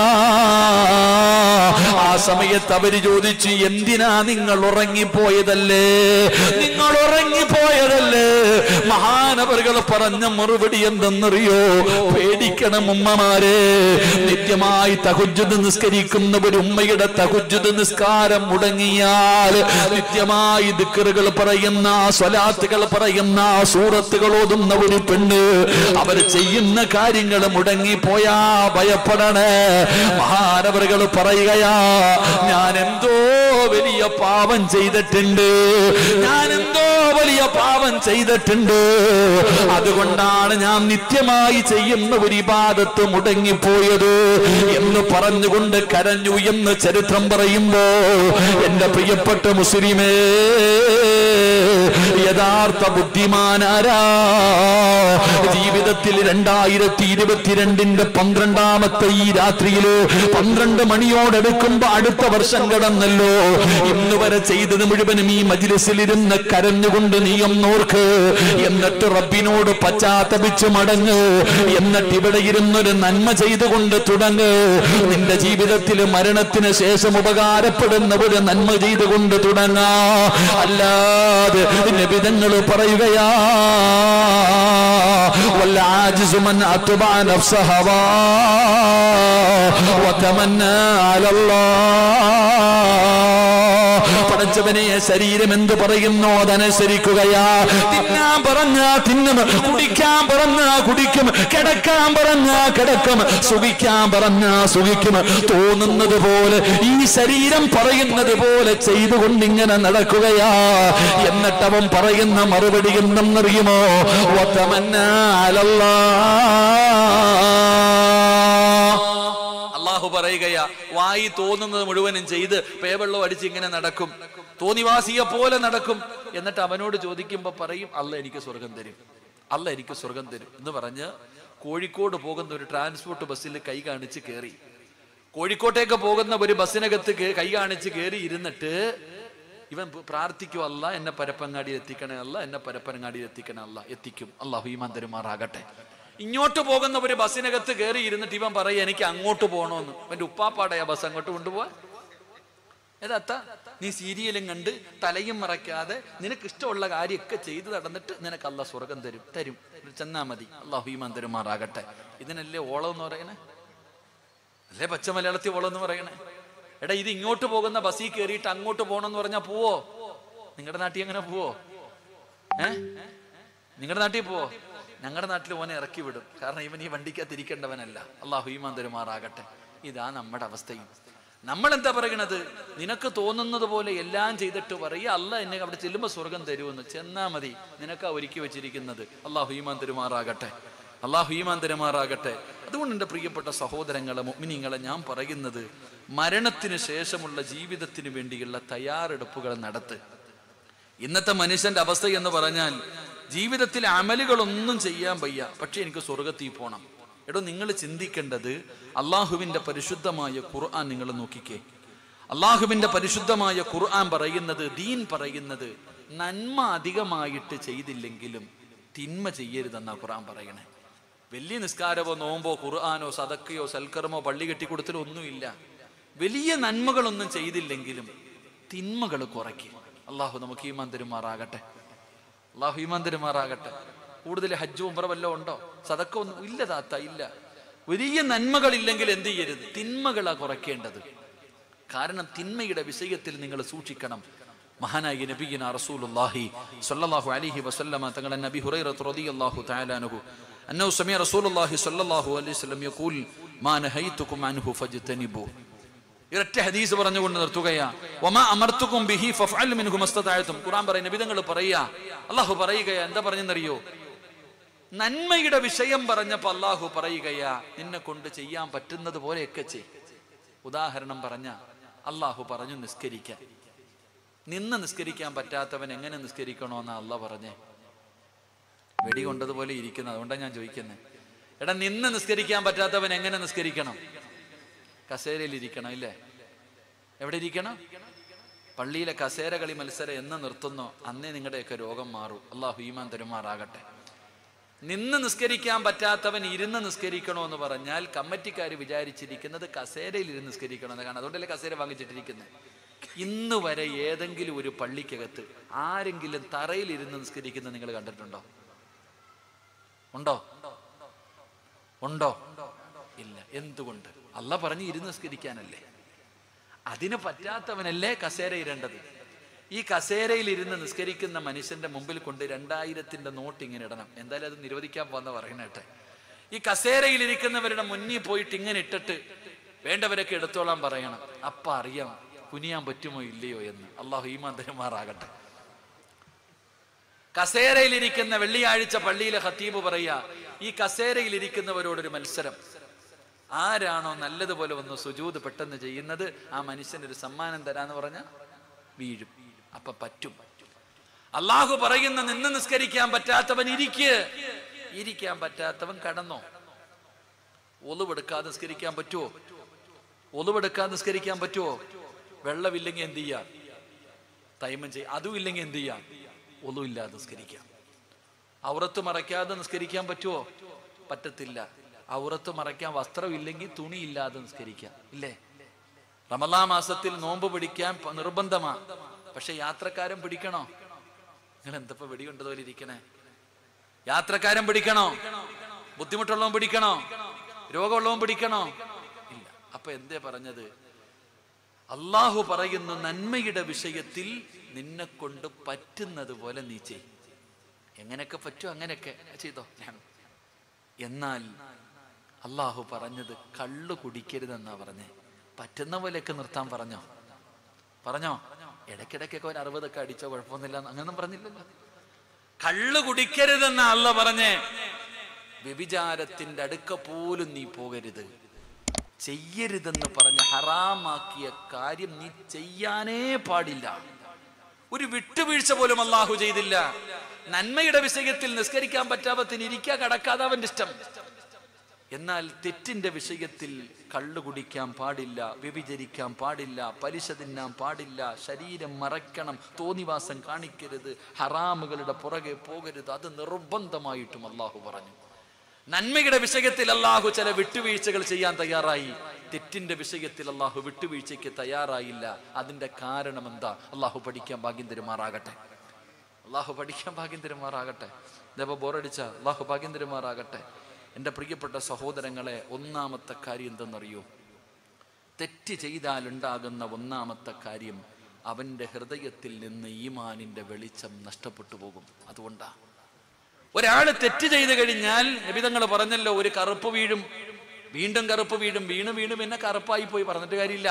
ആ സമയത്ത് അവര് ചോദിച്ചു എന്തിനാ നിങ്ങൾ ഉറങ്ങിപ്പോയതല്ലേ നിങ്ങൾ ഉറങ്ങിപ്പോയതല്ലേ മഹാനവറുകൾ പറഞ്ഞ മറുപടി എന്തെന്നറിയോ പേടിക്കണം ഉമ്മമാരെ നിത്യമായി തഹുജുദ് നിസ്കരിക്കുന്ന ഒരു ഉമ്മയുടെ തഹുജുദ് നിസ്കാരം മുടങ്ങിയാൽ നിത്യമായി ദിക്കറുകൾ പറയുന്ന സ്വലാത്തുകൾ പറയുന്ന സൂറത്തുകൾ ഓതുന്ന ഒരു പെണ്ണ് അവർ ചെയ്യുന്ന കാര്യങ്ങൾ മുടങ്ങിപ്പോയാ ഭയപ്പെടണേ മഹാനവറുകൾ പറയുകയാ ഞാൻ എന്തോ വലിയ പാപം ചെയ്തിട്ടുണ്ട് ഞാൻ എന്തോ വലിയ പാപം ചെയ്തിട്ടുണ്ട് അതുകൊണ്ടാണ് ഞാൻ നിത്യമായി ചെയ്യുന്ന ഒരു ഇബാദത്ത് മുടങ്ങിപ്പോയത് എന്ന് പറഞ്ഞുകൊണ്ട് കരഞ്ഞു എന്ന് ചരിത്രം പറയുമ്പോ എന്റെ പ്രിയപ്പെട്ട മുസ്ലിമേ യഥാർത്ഥ ബുദ്ധിമാനാരാ ജീവിതത്തിൽ രണ്ടായിരത്തി ഇരുപത്തിരണ്ടിന്റെ പന്ത്രണ്ടാമത്തെ ഈ രാത്രിയില് പന്ത്രണ്ട് മണിയോടെടുക്കുമ്പോ അടുത്ത വർഷം കടന്നല്ലോ ഇന്ന് വരെ ചെയ്തത് മുഴുവനും ഈ മജിലിസിലിരുന്ന് കരഞ്ഞുകൊണ്ട് നീ ഒന്നോർക്ക് എന്നിട്ട് റബ്ബിനോട് പശ്ചാത്തപിച്ചു മടങ്ങ് എന്നിട്ട് ഇവിടെ ഇരുന്നൊരു നന്മ ചെയ്തുകൊണ്ട് തുടങ്ങ് നിന്റെ ജീവിതത്തിൽ മരണത്തിന് ശേഷം ഉപകാരപ്പെടുന്ന ഒരു നന്മ ചെയ്തുകൊണ്ട് തുടങ്ങാ അല്ലാതെ നബിതങ്ങൾ പറയുകയാ والعاجز من أتبع نفسه هواه وتمنى على الله പടച്ചവനെ ശരീരം എന്ത് പറയുന്നു അതനുസരിക്കുകയാ തിന്നാൻ പറഞ്ഞ തിന്നും കുടിക്കാൻ പറഞ്ഞ കുടിക്കും കിടക്കാൻ പറഞ്ഞ കിടക്കും സുഖിക്കാൻ പറഞ്ഞ സുഖിക്കും തോന്നുന്നത് പോലെ ഈ ശരീരം പറയുന്നത് പോലെ ചെയ്തുകൊണ്ടിങ്ങനെ നടക്കുകയാ എന്നിട്ട് അവൻ പറയുന്ന മറുപടി എന്തെന്നറിയുമോ അള്ളാഹു പറയുകയാ വായി തോന്നുന്നത് മുഴുവനും ചെയ്ത് പേവെള്ളം അടിച്ച് ഇങ്ങനെ നടക്കും തോന്നിവാസിയെ പോലെ നടക്കും എന്നിട്ട് അവനോട് ചോദിക്കുമ്പോ പറയും അല്ല എനിക്ക് സ്വർഗം തരും അല്ല എനിക്ക് സ്വർഗം തരും എന്ന് പറഞ്ഞ് കോഴിക്കോട് പോകുന്ന ഒരു ട്രാൻസ്പോർട്ട് ബസ്സിൽ കൈ കാണിച്ച് കയറി കോഴിക്കോട്ടേക്ക് പോകുന്ന ഒരു ബസ്സിനകത്ത് കേ- കൈ കാണിച്ച് കയറി ഇരുന്നിട്ട് ഇവൻ പ്രാർത്ഥിക്കും അല്ല എന്നെ പരപ്പങ്ങാടിയിൽ എത്തിക്കണേ അല്ല എന്നെ പരപ്പനങ്ങാടിയിൽ എത്തിക്കണേ അല്ല എത്തിക്കും അള്ളാഹു ഈമാൻ തരുമാറാകട്ടെ ഇങ്ങോട്ട് പോകുന്ന ഒരു ബസ്സിനകത്ത് കയറി ഇരുന്നിട്ട് ഇവൻ പറയും എനിക്ക് അങ്ങോട്ട് പോകണമെന്ന് എന്റെ ഉപ്പാപ്പാടയാ ബസ് അങ്ങോട്ട് കൊണ്ടുപോവാൻ ഏതാത്ത നീ സീരിയലും കണ്ട് തലയും മറയ്ക്കാതെ നിനക്ക് ഇഷ്ടമുള്ള കാര്യമൊക്കെ ചെയ്തു നടന്നിട്ട് നിനക്ക് അല്ല സ്വർഗം തരും തരും ചെന്നാ മതി അള്ളാഹു ഈമാൻ തരുമാറാകട്ടെ ഇതിനല്ലേ ഓളം എന്ന് പറയണേ അല്ലേ പച്ച മലയാളത്തിൽ ഓളം എന്ന് പറയണേ എടാ ഇത് ഇങ്ങോട്ട് പോകുന്ന ബസ്സിൽ കയറിയിട്ട് അങ്ങോട്ട് പോകണമെന്ന് പറഞ്ഞാൽ പോവോ നിങ്ങളുടെ നാട്ടിൽ എങ്ങനെ പോവോ ഏ നിങ്ങളുടെ നാട്ടിൽ പോവോ ഞങ്ങളുടെ നാട്ടിൽ ഓനെ ഇറക്കി വിടും കാരണം ഇവൻ ഈ വണ്ടിക്കകത്ത് ഇരിക്കേണ്ടവനല്ല അള്ളാഹു ഈമാൻ തരുമാറാകട്ടെ ഇതാ നമ്മുടെ അവസ്ഥയും നമ്മൾ എന്താ പറയണത് നിനക്ക് തോന്നുന്നത് പോലെ എല്ലാം ചെയ്തിട്ട് പറയുക അല്ല എന്നെ അവിടെ ചെല്ലുമ്പോൾ സ്വർഗം തരുമെന്ന് ചെന്നാ മതി നിനക്കാ ഒരുക്കി വെച്ചിരിക്കുന്നത് അള്ളാഹു ഈമാൻ തരുമാറാകട്ടെ അള്ളാഹു ഈമാൻ തരുമാറാകട്ടെ അതുകൊണ്ട് എൻ്റെ പ്രിയപ്പെട്ട സഹോദരങ്ങളെ മുഗ്മിനിങ്ങളെ ഞാൻ പറയുന്നത് മരണത്തിന് ശേഷമുള്ള ജീവിതത്തിന് വേണ്ടിയുള്ള തയ്യാറെടുപ്പുകൾ നടത്ത് ഇന്നത്തെ മനുഷ്യന്റെ അവസ്ഥ എന്ന് പറഞ്ഞാൽ ജീവിതത്തിൽ അമലുകളൊന്നും ചെയ്യാൻ വയ്യ പക്ഷെ എനിക്ക് സ്വർഗത്തിൽ പോകണം എടോ നിങ്ങൾ ചിന്തിക്കേണ്ടത് അള്ളാഹുവിന്റെ പരിശുദ്ധമായ ഖുർആൻ നിങ്ങൾ നോക്കിക്കേ അള്ളാഹുവിന്റെ പരിശുദ്ധമായ ഖുർആൻ പറയുന്നത് ദീൻ പറയുന്നത് നന്മ അധികമായിട്ട് ചെയ്തില്ലെങ്കിലും തിന്മ ചെയ്യരുതെന്നാ ഖുർആൻ പറയണേ വലിയ നിസ്കാരമോ നോമ്പോ ഖുർആാനോ സദക്കയോ സൽക്കർമോ പള്ളി കെട്ടിക്കൊടുത്തലോ ഒന്നുമില്ല വലിയ നന്മകളൊന്നും ചെയ്തില്ലെങ്കിലും തിന്മകൾ കുറയ്ക്കും അള്ളാഹു നമുക്ക് ഈമാൻ തരുമാറാകട്ടെ അള്ളാഹു ഈമാൻ തരുമാറാകട്ടെ കൂടുതൽ ഹജ്ജും ഉംറ വല്ലതും ഉണ്ടോ സദക്ക ഒന്നും ഇല്ല താത്ത ഇല്ല വലിയ നന്മകളില്ലെങ്കിൽ എന്ത് ചെയ്യരുത് തിന്മകളാ കുറയ്ക്കേണ്ടത് കാരണം തിന്മയുടെ വിഷയത്തിൽ നിങ്ങൾ സൂക്ഷിക്കണം മഹാനായ നബിയിന റസൂലുള്ളാഹി സ്വല്ലല്ലാഹു അലൈഹി വസല്ലമ തങ്ങളുടെ നബി ഹുറൈറത്ത് റളിയല്ലാഹു തആല അൻഹു അന്നഹു സമീഅ റസൂലുള്ളാഹി സ്വല്ലല്ലാഹു അലൈഹി വസല്ലം യഖൂൽ മാ നഹൈതുകും അൻഹു ഫജ്തനിബു ഇരട്ട ഹദീസ് പറഞ്ഞുകൊണ്ട് നിർത്തുകയാ വമാ അമർത്തുക്കും ബിഹി ഫഫ്അൽ മിൻഹു മസ്തതായതും ഖുർആൻ പറയുന്ന നബിതങ്ങൾ പറയാ അല്ലാഹു പറയുകയാ എന്താ പറഞ്ഞെന്നറിയോ നന്മയുടെ വിഷയം പറഞ്ഞപ്പോ അള്ളാഹു പറയുകയാ നിന്നെ കൊണ്ട് ചെയ്യാൻ പറ്റുന്നത് പോലെയൊക്കെ ചെയ് ഉദാഹരണം പറഞ്ഞ അള്ളാഹു പറഞ്ഞു നിസ്കരിക്കാൻ നിന്ന് നിസ്കരിക്കാൻ പറ്റാത്തവൻ എങ്ങനെ നിസ്കരിക്കണോന്നാ അല്ല പറഞ്ഞേ വെടി കൊണ്ടതുപോലെ ഇരിക്കുന്നത് അതുകൊണ്ടാണ് ഞാൻ ചോദിക്കുന്നത് എടാ നിന്ന് നിസ്കരിക്കാൻ പറ്റാത്തവൻ എങ്ങനെ നിസ്കരിക്കണം കസേരയിൽ ഇരിക്കണം ഇല്ലേ എവിടെ ഇരിക്കണം പള്ളിയിലെ കസേര കളി മത്സരം എന്ന് നിർത്തുന്നോ അന്നേ നിങ്ങളുടെയൊക്കെ രോഗം മാറും അള്ളാഹു ഈമാൻ തരുമാറാകട്ടെ നിന്ന് നിസ്കരിക്കാൻ പറ്റാത്തവൻ ഇരുന്ന് നിസ്കരിക്കണോ എന്ന് പറഞ്ഞാൽ കമ്മിറ്റിക്കാർ വിചാരിച്ചിരിക്കുന്നത് കസേരയിൽ ഇരുന്ന് നിസ്കരിക്കണമെന്ന് കാരണം അതുകൊണ്ടല്ലേ കസേര വാങ്ങിച്ചിട്ടിരിക്കുന്നത് ഇന്ന് വരെ ഏതെങ്കിലും ഒരു പള്ളിക്കകത്ത് ആരെങ്കിലും തറയിൽ ഇരുന്ന് നിസ്കരിക്കുന്നത് നിങ്ങൾ കണ്ടിട്ടുണ്ടോ ഉണ്ടോ ഉണ്ടോ ഇല്ല എന്തുകൊണ്ട് അല്ല പറഞ്ഞ് ഇരുന്ന് നിസ്കരിക്കാനല്ലേ അതിന് പറ്റാത്തവനല്ലേ കസേര ഇരേണ്ടത് ഈ കസേരയിൽ ഇരുന്ന് നിസ്കരിക്കുന്ന മനുഷ്യന്റെ മുമ്പിൽ കൊണ്ട് രണ്ടായിരത്തിന്റെ നോട്ട് ഇങ്ങനെ ഇടണം എന്തായാലും അത് നിരോധിക്കാൻ പോകുന്ന പറയണേട്ടെ ഈ കസേരയിൽ ഇരിക്കുന്നവരുടെ മുന്നിൽ പോയിട്ട് ഇങ്ങനെ ഇട്ടിട്ട് വേണ്ടവരൊക്കെ എടുത്തോളാൻ പറയണം അപ്പ അറിയാം കുനിയാൻ പറ്റുമോ ഇല്ലയോ എന്ന് അള്ളാഹു ഈ മന്ദിരമാറാകട്ടെ കസേരയിലിരിക്കുന്ന വെള്ളിയാഴ്ച പള്ളിയിലെ ഹത്തീബ് പറയാ ഈ കസേരയിലിരിക്കുന്നവരോടൊരു മത്സരം ആരാണോ നല്ലതുപോലെ വന്ന് സുജൂത് പെട്ടെന്ന് ചെയ്യുന്നത് ആ മനുഷ്യനൊരു സമ്മാനം തരാന്ന് പറഞ്ഞ വീഴും അപ്പൊ പറ്റും അള്ളാഹു പറയുന്ന നിന്ന് നിസ്കരിക്കാൻ പറ്റാത്തവൻ ഇരിക്ക് ഇരിക്കാൻ പറ്റാത്തവൻ കടന്നോ ഒളിവെടുക്കാതെ നിസ്കരിക്കാൻ പറ്റുമോ ഒളിവെടുക്കാതെ നിസ്കരിക്കാൻ പറ്റുമോ വെള്ളമില്ലെങ്കിൽ എന്ത് ചെയ്യാം തൈമം ചെയ്യ അതും ഇല്ലെങ്കിൽ എന്ത് ചെയ്യാം ഒന്നുമില്ലാതെ നിസ്കരിക്കാം ഔറത്ത് മറയ്ക്കാതെ നിസ്കരിക്കാൻ പറ്റുമോ പറ്റത്തില്ല ഔറത്ത് മറയ്ക്കാൻ വസ്ത്രമില്ലെങ്കിൽ തുണി ഇല്ലാതെ നിസ്കരിക്കാം ഇല്ലേ റമലാ മാസത്തിൽ നോമ്പ് പിടിക്കാൻ പ- നിർബന്ധമാ പക്ഷെ യാത്രക്കാരൻ പിടിക്കണോ നിങ്ങൾ എന്തപ്പോ വെടികൊണ്ടതുപോലെ ഇരിക്കണേ യാത്രക്കാരൻ പിടിക്കണോ ബുദ്ധിമുട്ടുള്ളവൻ പിടിക്കണോ രോഗമുള്ളവൻ പിടിക്കണോ ഇല്ല അപ്പൊ എന്തേ പറഞ്ഞത് അള്ളാഹു പറയുന്നു നന്മയുടെ വിഷയത്തിൽ നിന്നെ കൊണ്ട് പറ്റുന്നത് പോലെ നീ ചെയ് എങ്ങനെയൊക്കെ പറ്റും അങ്ങനെയൊക്കെ ചെയ്തോ ഞാൻ എന്നാൽ അള്ളാഹു പറഞ്ഞത് കള്ളു കുടിക്കരുതെന്നാ പറഞ്ഞേ പറ്റുന്ന പോലെയൊക്കെ നിർത്താൻ പറഞ്ഞോ പറഞ്ഞോ ഇടയ്ക്കിടയ്ക്കൊക്കെ ഒരു അറുപതൊക്കെ അടിച്ചോ കുഴപ്പമൊന്നുമില്ല അങ്ങനൊന്നും പറഞ്ഞില്ലല്ലോ കള്ളു കുടിക്കരുതെന്ന അല്ല പറഞ്ഞേ വ്യഭിചാരത്തിന്റെ അടുക്ക പോലും നീ പോകരുത് ചെയ്യരുതെന്ന് പറഞ്ഞ് ഹറാമാക്കിയ കാര്യം നീ ചെയ്യാനേ പാടില്ല ഒരു വിട്ടുവീഴ്ച പോലും അള്ളാഹു ചെയ്തില്ല നന്മയുടെ വിഷയത്തിൽ നിസ്കരിക്കാൻ പറ്റാപത്തിന് ഇരിക്കുക കടക്കാതെ അവന്റെ ഇഷ്ടം എന്നാൽ തെറ്റിന്റെ വിഷയത്തിൽ കള്ളു കുടിക്കാൻ പാടില്ല വ്യഭിചരിക്കാൻ പാടില്ല പലിശ തിന്നാൻ പാടില്ല ശരീരം മറയ്ക്കണം തോന്നിവാസം കാണിക്കരുത് ഹറാമുകളുടെ പുറകെ പോകരുത് അത് നിർബന്ധമായിട്ടും അള്ളാഹു പറഞ്ഞു നന്മയുടെ വിഷയത്തിൽ അള്ളാഹു ചില വിട്ടുവീഴ്ചകൾ ചെയ്യാൻ തയ്യാറായി തെറ്റിന്റെ വിഷയത്തിൽ അള്ളാഹു വിട്ടുവീഴ്ചയ്ക്ക് തയ്യാറായില്ല അതിന്റെ കാരണം എന്താ അള്ളാഹു പഠിക്കാൻ ഭാഗ്യം തരുമാറാകട്ടെ അള്ളാഹു പഠിക്കാൻ ഭാഗ്യം തരുമാറാകട്ടെ ഇതേപ്പോ ബോറടിച്ച അള്ളാഹു ഭാഗ്യം തരുമാറാകട്ടെ എൻ്റെ പ്രിയപ്പെട്ട സഹോദരങ്ങളെ ഒന്നാമത്തെ കാര്യം എന്തെന്നറിയോ തെറ്റ് ചെയ്താൽ ഉണ്ടാകുന്ന ഒന്നാമത്തെ കാര്യം അവൻ്റെ ഹൃദയത്തിൽ നിന്ന് ഈമാനിന്റെ വെളിച്ചം നഷ്ടപ്പെട്ടു പോകും അതുകൊണ്ടാ ഒരാൾ തെറ്റ് ചെയ്തു കഴിഞ്ഞാൽ നബിതങ്ങൾ പറഞ്ഞല്ലോ ഒരു കറുപ്പ് വീഴും വീണ്ടും കറുപ്പ് വീഴും വീണ് വീണ് പിന്നെ കറുപ്പായി പോയി പറഞ്ഞിട്ട് കാര്യമില്ല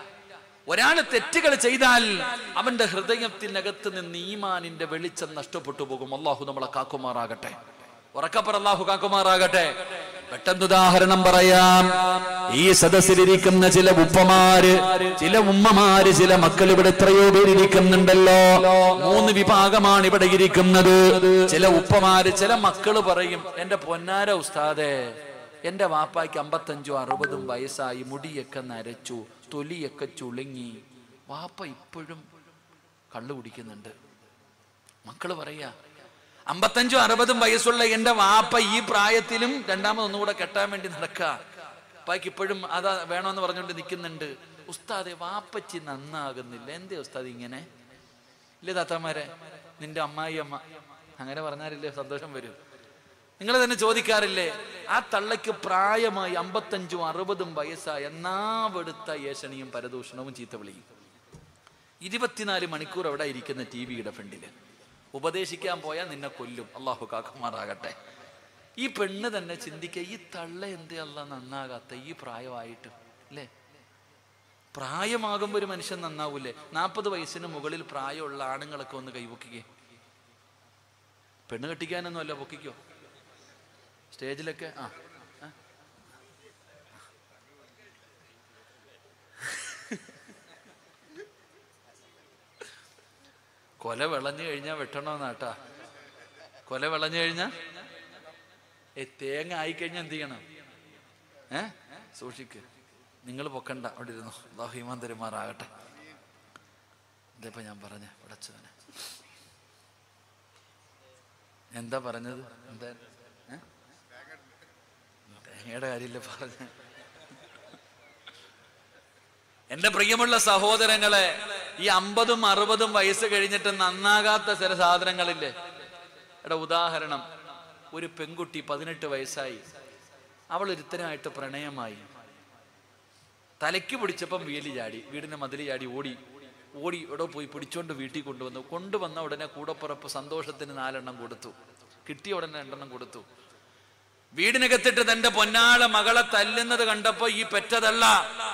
ഒരാൾ തെറ്റുകൾ ചെയ്താൽ അവന്റെ ഹൃദയത്തിനകത്ത് നിന്ന് ഈമാനിന്റെ വെളിച്ചം നഷ്ടപ്പെട്ടു പോകും അള്ളാഹു നമ്മളെ കാക്കുമാറാകട്ടെ ഉറക്കപ്പറ അള്ളാഹു കാക്കുമാറാകട്ടെ പെട്ടെന്ന് ഉദാഹരണം പറയാം ഈ സദസ്സിലിരിക്കുന്ന ചില ഉപ്പമാര് ചില ഉമ്മമാര് ചില മക്കൾ ഇവിടെ എത്രയോ പേരിരിക്കുന്നുണ്ടല്ലോ മൂന്ന് വിഭാഗമാണ് ഇവിടെ ഇരിക്കുന്നത് ചില ഉപ്പമാര് ചില മക്കള് പറയും എന്റെ പൊന്നാര ഉസ്താദേ എന്റെ വാപ്പായ്ക്ക് അമ്പത്തഞ്ചോ അറുപതും വയസ്സായി മുടിയൊക്കെ നരച്ചു തൊലിയൊക്കെ ചുളുങ്ങി വാപ്പ ഇപ്പോഴും കള്ളു കുടിക്കുന്നുണ്ട് മക്കള് പറയാ അമ്പത്തഞ്ചും അറുപതും വയസ്സുള്ള എന്റെ വാപ്പ ഈ പ്രായത്തിലും രണ്ടാമത് ഒന്നുകൂടെ കെട്ടാൻ വേണ്ടി നടക്കുക അപ്പായ്ക്ക് ഇപ്പോഴും അതാ വേണമെന്ന് പറഞ്ഞുകൊണ്ട് നിൽക്കുന്നുണ്ട് ഉസ്താദെ വാപ്പച്ചി നന്നാകുന്നില്ല എന്തേ ഉസ്താദ് ഇങ്ങനെ ഇല്ലേ താത്തമാരെ നിന്റെ അമ്മായി അമ്മ അങ്ങനെ പറഞ്ഞാലില്ലേ സന്തോഷം വരും നിങ്ങൾ തന്നെ ചോദിക്കാറില്ലേ ആ തള്ളയ്ക്ക് പ്രായമായി അമ്പത്തഞ്ചും അറുപതും വയസ്സായ നാവെടുത്ത ഏഷണിയും പരദൂഷണവും ചീത്ത വിളിയും ഇരുപത്തിനാല് മണിക്കൂർ അവിടെ ഇരിക്കുന്ന ടി വിയുടെ ഫ്രണ്ടില് ഉപദേശിക്കാൻ പോയാൽ നിന്നെ കൊല്ലും അള്ളാഹു കാക്കുമാറാകട്ടെ ഈ പെണ്ണ് തന്നെ ചിന്തിക്കുക ഈ തള്ള എന്തേ അല്ല നന്നാകാത്ത ഈ പ്രായമായിട്ട് അല്ലേ പ്രായമാകുമ്പോൾ ഒരു മനുഷ്യൻ നന്നാവൂലേ നാൽപ്പത് വയസ്സിന് മുകളിൽ പ്രായമുള്ള ആണുങ്ങളൊക്കെ ഒന്ന് കൈപൊക്കിക്കേ പെണ്ണ് കെട്ടിക്കാനൊന്നും അല്ല പൊക്കിക്കോ സ്റ്റേജിലൊക്കെ ആ ആ. കൊല വിളഞ്ഞു കഴിഞ്ഞാൽ വെട്ടണമെന്നാട്ടാ കൊല വിളഞ്ഞു കഴിഞ്ഞാ ഏ തേങ്ങ ആയിക്കഴിഞ്ഞാൽ എന്ത് ചെയ്യണം ഏ സൂക്ഷിക്ക് നിങ്ങൾ പൊക്കണ്ട അവിടെ ഇരുന്നു അള്ളാഹുമാൻ തരുമാറാകട്ടെ ഇതിപ്പോ ഞാൻ പറഞ്ഞ ഉടച്ചവനെ എന്താ പറഞ്ഞത് എന്താ ഏ? തേങ്ങയുടെ കാര്യമില്ല പറഞ്ഞ എന്റെ പ്രിയമുള്ള സഹോദരങ്ങളെ ഈ അമ്പതും അറുപതും വയസ്സ് കഴിഞ്ഞിട്ട് നന്നാകാത്ത ചില സാധനങ്ങളില്ലേ എടാ ഉദാഹരണം ഒരു പെൺകുട്ടി പതിനെട്ട് വയസ്സായി അവൾ ഒരുത്തനായിട്ട് പ്രണയമായി തലയ്ക്ക് പിടിച്ചപ്പം വേലി ചാടി വീടിന്റെ മതിൽ ചാടി ഓടി ഓടി ഇവിടെ പോയി പിടിച്ചോണ്ട് വീട്ടിൽ കൊണ്ടുവന്നു കൊണ്ടുവന്ന ഉടനെ കൂടപ്പുറപ്പ് സന്തോഷത്തിന് നാലെണ്ണം കൊടുത്തു കിട്ടിയ ഉടനെ രണ്ടെണ്ണം കൊടുത്തു വീടിനകത്തിട്ട് തന്റെ പൊന്നാള മകളെ തല്ലുന്നത് കണ്ടപ്പോ ഈ പെറ്റതല്ല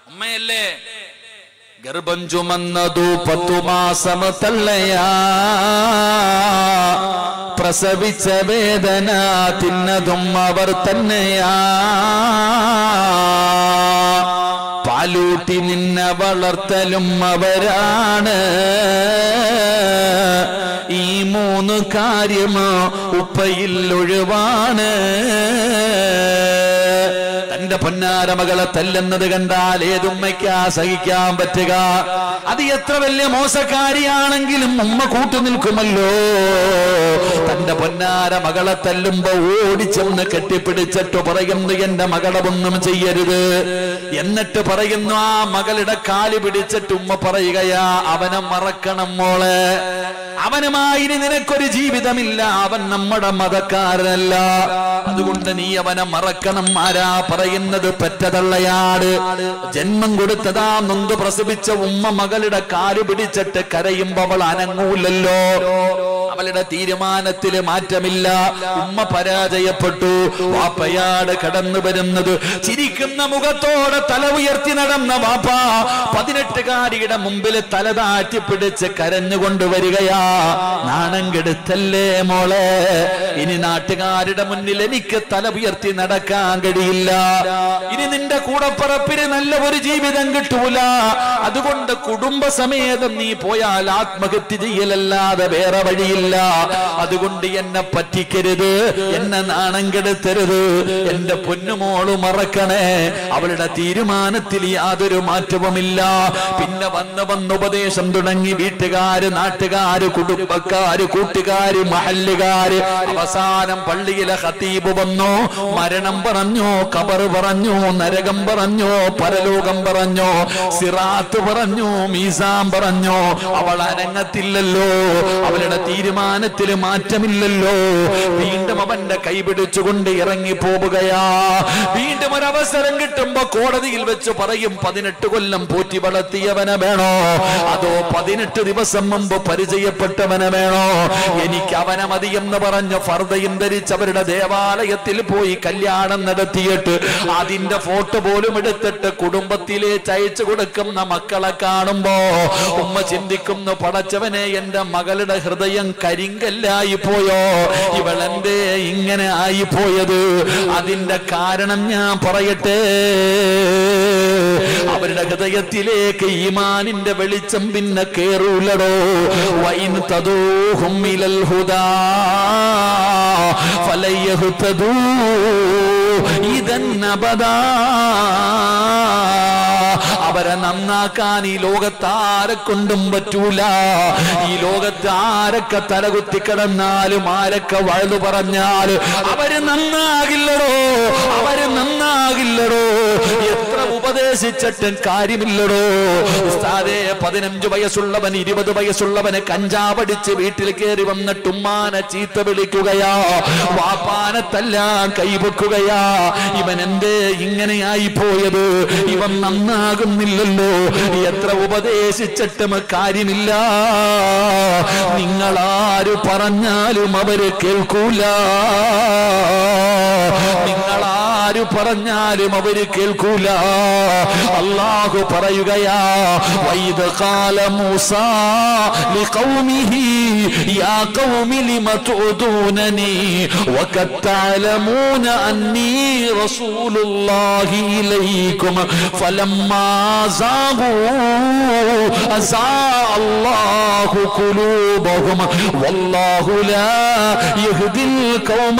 ഉമ്മയല്ലേ ഗർഭം ചുമന്നതു പത്തു മാസം തള്ളയാ പ്രസവിച്ച വേദന തിന്നതും അവർ തന്നെയാ പാലൂട്ടി നിന്നെ വളർത്തലും അവരാണ് ഈ മൂന്ന് കാര്യമോ ഉപ്പയിൽ ഒഴിവാണ് തന്റെ പൊന്നാര മകളെ തല്ലുന്നത് കണ്ടാൽ ഏതുമ്മയ്ക്കാ സഹിക്കാൻ പറ്റുക അത് എത്ര വലിയ മോശക്കാരിയാണെങ്കിലും ഉമ്മ കൂട്ടു നിൽക്കുമല്ലോ തന്റെ പൊന്നാര മകളെ തല്ലുമ്പോ ഓടിച്ചെന്ന് കെട്ടിപ്പിടിച്ചിട്ട് പറയുന്നു എന്റെ മകളെ ഒന്നും ചെയ്യരുത് എന്നിട്ട് പറയുന്നു ആ മകളുടെ കാല് പിടിച്ചിട്ട് ഉമ്മ പറയുകയാ അവനെ മറക്കണം മോളെ അവനുമായി ഇനി നിനക്കൊരു ജീവിതമില്ല അവൻ നമ്മുടെ മതക്കാരനല്ല അതുകൊണ്ട് നീ അവനെ മറക്കണം ആരാ പറയുന്നത് പെറ്റതള്ളയാട് ജന്മം കൊടുത്തതാ നൊന്ത് പ്രസവിച്ച ഉമ്മ മകളുടെ കാല് പിടിച്ചിട്ട് കരയുമ്പോ അവൾ അനങ്ങൂലല്ലോ അവളുടെ തീരുമാനത്തില് മാറ്റമില്ല ഉമ്മ പരാജയപ്പെട്ടു വാപ്പയാട് കടന്നു വരുന്നത് ചിരിക്കുന്ന മുഖത്തോടെ തല ഉയർത്തി നടന്ന വാപ്പ പതിനെട്ടുകാരിയുടെ മുമ്പിൽ തല താറ്റി പിടിച്ച് കരഞ്ഞുകൊണ്ട് വരികയാ നാണം കെടുത്തല്ലേ മോളെ ഇനി നാട്ടുകാരുടെ മുന്നിൽ എനിക്ക് തല ഉയർത്തി നടക്കാൻ കഴിയില്ല ഇനി നിന്റെ കൂടപ്പറപ്പിന് നല്ല ഒരു ജീവിതം കിട്ടൂല അതുകൊണ്ട് കുടുംബസമേതം നീ പോയാൽ ആത്മഹത്യ ചെയ്യലല്ലാതെ വേറെ വഴിയില്ല അതുകൊണ്ട് എന്നെ പറ്റിക്കരുത് എന്നെ നാണം കെടുത്തരുത് എന്റെ പൊന്നുമോള് മറക്കണേ അവളുടെ തീരുമാനത്തിൽ യാതൊരു മാറ്റവുമില്ല പിന്നെ വന്ന് വന്ന് ഉപദേശം തുടങ്ങി വീട്ടുകാര് നാട്ടുകാര് കുടുംബക്കാര് കൂട്ടുകാര് മഹല്ലുകാര് അവസാനം പള്ളിയിലെ ഹത്തീബ് വന്നു മരണം പറഞ്ഞു കബർ പറഞ്ഞു നരകം പറഞ്ഞു പരലോകം പറഞ്ഞു സിറാത്ത് പറഞ്ഞു മീസാം പറഞ്ഞു അവൾ അനങ്ങത്തില്ലല്ലോ അവളുടെ തീരുമാനത്തിൽ മാറ്റമില്ലല്ലോ വീണ്ടും അവന്റെ കൈ പിടിച്ചുകൊണ്ട് ഇറങ്ങി പോവുകയാ വീണ്ടും ഒരു അവസരം കിട്ടുമ്പോ കോടതിയിൽ വെച്ച് പറയും പതിനെട്ട് കൊല്ലം പോറ്റി വളർത്തിയവനെ വേണോ അതോ പതിനെട്ട് ദിവസം മുമ്പ് പരിചയപ്പെട്ടവനെ വേണോ എനിക്ക് അവനെ മതി എന്ന് പറഞ്ഞ് ഫർദയും ധരിച്ച് അവരുടെ ദേവാലയത്തിൽ പോയി കല്യാണം നടത്തിയിട്ട് അതിന്റെ ഫോട്ടോ പോലും എടുത്തിട്ട് കുടുംബത്തിലേക്ക് അയച്ചു കൊടുക്കുന്ന മക്കളെ കാണുമ്പോ ഉമ്മ ചിന്തിക്കുന്നു പടച്ചവനെ എന്റെ മകളുടെ ഹൃദയം കരിങ്കല്ലായി പോയോ ഇവളെന്തേ ഇങ്ങനെ ആയി പോയത് അതിന്റെ കാരണം ഞാൻ പറയട്ടെ അവരുടെ ഹൃദയത്തിലേക്ക് ഈമാനിന്റെ വെളിച്ചം പിന്നെ കേറൂലടോ വൈൻ തദൂഹും ഇലൽ ഹുദാ ഫലയഹ്തദൂ ഇദൻ അബദാ അവരെ നന്നാക്കാൻ ഈ ലോകത്ത് ആരെ കൊണ്ടും പറ്റൂല ഈ ലോകത്ത് ആരൊക്കെ തലകുത്തി കിടന്നാലും ആരൊക്കെ വഴുതു പറഞ്ഞാൽ അവര് നന്നാകില്ലടോ അവര് നന്നാകില്ലടോ എത്ര ഉപദേശിച്ചിട്ടും കാര്യമില്ലടോ ഉസ്താദേ പതിനഞ്ചു വയസ്സുള്ളവൻ ഇരുപത് വയസ്സുള്ളവന് കഞ്ചാവടിച്ച് വീട്ടിൽ കയറി വന്നിട്ട് ഉമ്മാനെ ചീത്ത വിളിക്കുകയാ വാപ്പാനെ തല്ലാൻ കൈവെക്കുകയാ ഇവൻ എന്തേ ഇങ്ങനെയായി പോയത് ഇവൻ നന്നാകുന്നില്ലല്ലോ എത്ര ഉപദേശിച്ചിട്ടും കാര്യമില്ല നിങ്ങളാര് പറഞ്ഞാലും അവര് കേൾക്കൂല നിങ്ങളാര് പറഞ്ഞാലും അവര് കേൾക്കൂല അള്ളാഹു പറയുകയാ വൈദ കാല മൂസ لقومه يا قوم لم تعدونني وقد تعلمون أني رسول الله إليكم فلما زاغوا أزاء الله قلوبهم والله لا يهدي القوم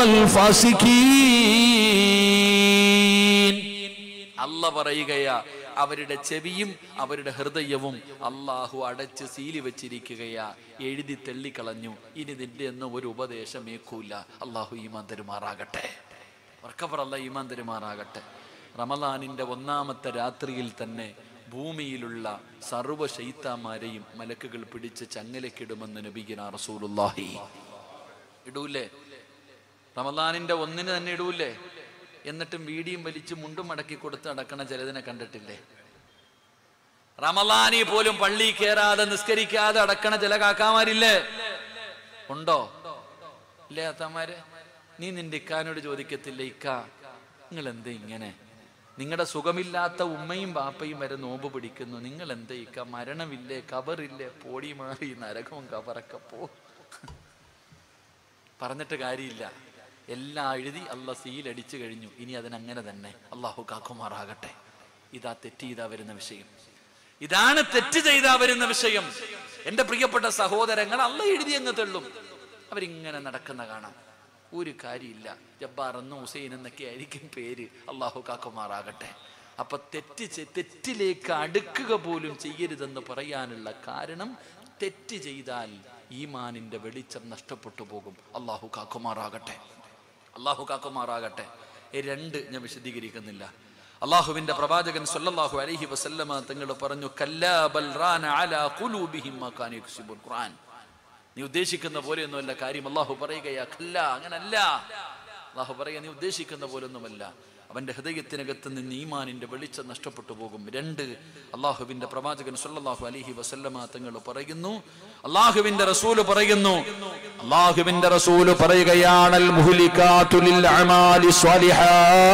الفاسقين അല്ല പറയുകയാ അവരുടെ ചെവിയും അവരുടെ ഹൃദയവും അള്ളാഹു അടച്ച് സീലി വെച്ചിരിക്കുകയാ എഴുതി തെള്ളിക്കളഞ്ഞു ഇനി നിന്റെ എന്ന് ഒരു ഉപദേശം ഏക്കൂല അള്ളാഹു ഈമാൻ തരുമാറാകട്ടെ വർക്കപ്പറല്ല ഈമാൻ തരുമാറാകട്ടെ റമലാനിന്റെ ഒന്നാമത്തെ രാത്രിയിൽ തന്നെ ഭൂമിയിലുള്ള സർവ്വ ശൈത്താമാരെയും മലക്കുകൾ പിടിച്ച് ചങ്ങലക്കിടുമെന്ന് നബിഗിന റസൂലുല്ലാഹി ഇടൂലേ റമദാനിന്റെ ഒന്നിന് തന്നെ ഇടൂലേ എന്നിട്ടും വീടിയും വലിച്ച് മുണ്ടും മടക്കി കൊടുത്ത് നടക്കണ ചിലതിനെ കണ്ടിട്ടില്ലേ റമലാനി പോലും പള്ളി കയറാതെ നിസ്കരിക്കാതെ അടക്കണ ചില കാക്കാമാരില്ലേ ഉണ്ടോ ഇല്ലേ അത്തമാരെ നീ നിന്റെ ഇക്കാനോട് ചോദിക്കത്തില്ല ഇക്ക നിങ്ങൾ എന്തേ ഇങ്ങനെ നിങ്ങളുടെ സുഖമില്ലാത്ത ഉമ്മയും ബാപ്പയും വരെ നോമ്പ് പിടിക്കുന്നു നിങ്ങൾ എന്തേക്ക മരണമില്ലേ കബറില്ലേ പോടി മാറി നരകവും കബറൊക്കെ പോ പറഞ്ഞിട്ട് കാര്യമില്ല എല്ലാം എഴുതി അല്ല സീലടിച്ചു കഴിഞ്ഞു ഇനി അതിനങ്ങനെ തന്നെ അള്ളാഹു കാക്കുമാറാകട്ടെ ഇതാ തെറ്റ് ചെയ്താ വരുന്ന വിഷയം ഇതാണ് തെറ്റ് ചെയ്താ വരുന്ന വിഷയം എന്റെ പ്രിയപ്പെട്ട സഹോദരങ്ങൾ അല്ല എഴുതി അങ്ങ് തെള്ളും അവരിങ്ങനെ നടക്കുന്ന കാണാം ഒരു കാര്യമില്ല ജബ്ബാർ എന്നും ഹുസൈൻ എന്നൊക്കെ ആയിരിക്കും പേര് അള്ളാഹു കാക്കുമാറാകട്ടെ അപ്പൊ തെറ്റ് ചെ- തെറ്റിലേക്ക് അടുക്കുക പോലും ചെയ്യരുതെന്ന് പറയാനുള്ള കാരണം തെറ്റ് ചെയ്താൽ ഈമാനിന്റെ വെളിച്ചം നഷ്ടപ്പെട്ടു പോകും അള്ളാഹു കാക്കുമാറാകട്ടെ അള്ളാഹു കാക്കുമാറാകട്ടെ ഈ രണ്ട് ഞാൻ വിശദീകരിക്കുന്നില്ല അള്ളാഹുവിന്റെ പ്രവാചകൻ സല്ലല്ലാഹു അലൈഹി വസല്ലമ തങ്ങൾ പറഞ്ഞു കല്ലാ ബൽ റാന അലാ ഖുലൂബിഹിം മാ കാനൂ യക്സിബൂൻ ഖുർആൻ നീ ഉദ്ദേശിക്കുന്ന പോലെയൊന്നുമല്ല കാര്യം അള്ളാഹു പറയുകയാ കല്ല അങ്ങനല്ല അള്ളാഹു പറയുക നീ ഉദ്ദേശിക്കുന്ന പോലൊന്നുമല്ല അവന്റെ ഹൃദയത്തിനകത്ത് നിന്ന് ഈമാനിന്റെ വെളിച്ചം നഷ്ടപ്പെട്ടു പോകും രണ്ട് അള്ളാഹുവിന്റെ പ്രവാചകൻ സല്ലല്ലാഹു അലൈഹി വസല്ലമ തങ്ങൾ പറയുന്നു അള്ളാഹുവിന്റെ റസൂല് പറയുന്നു അള്ളാഹുവിന്റെ റസൂല് പറയുകയാണൽ മുഹ്ലികാതുലിൽ അമാലി സ്വാലിഹാ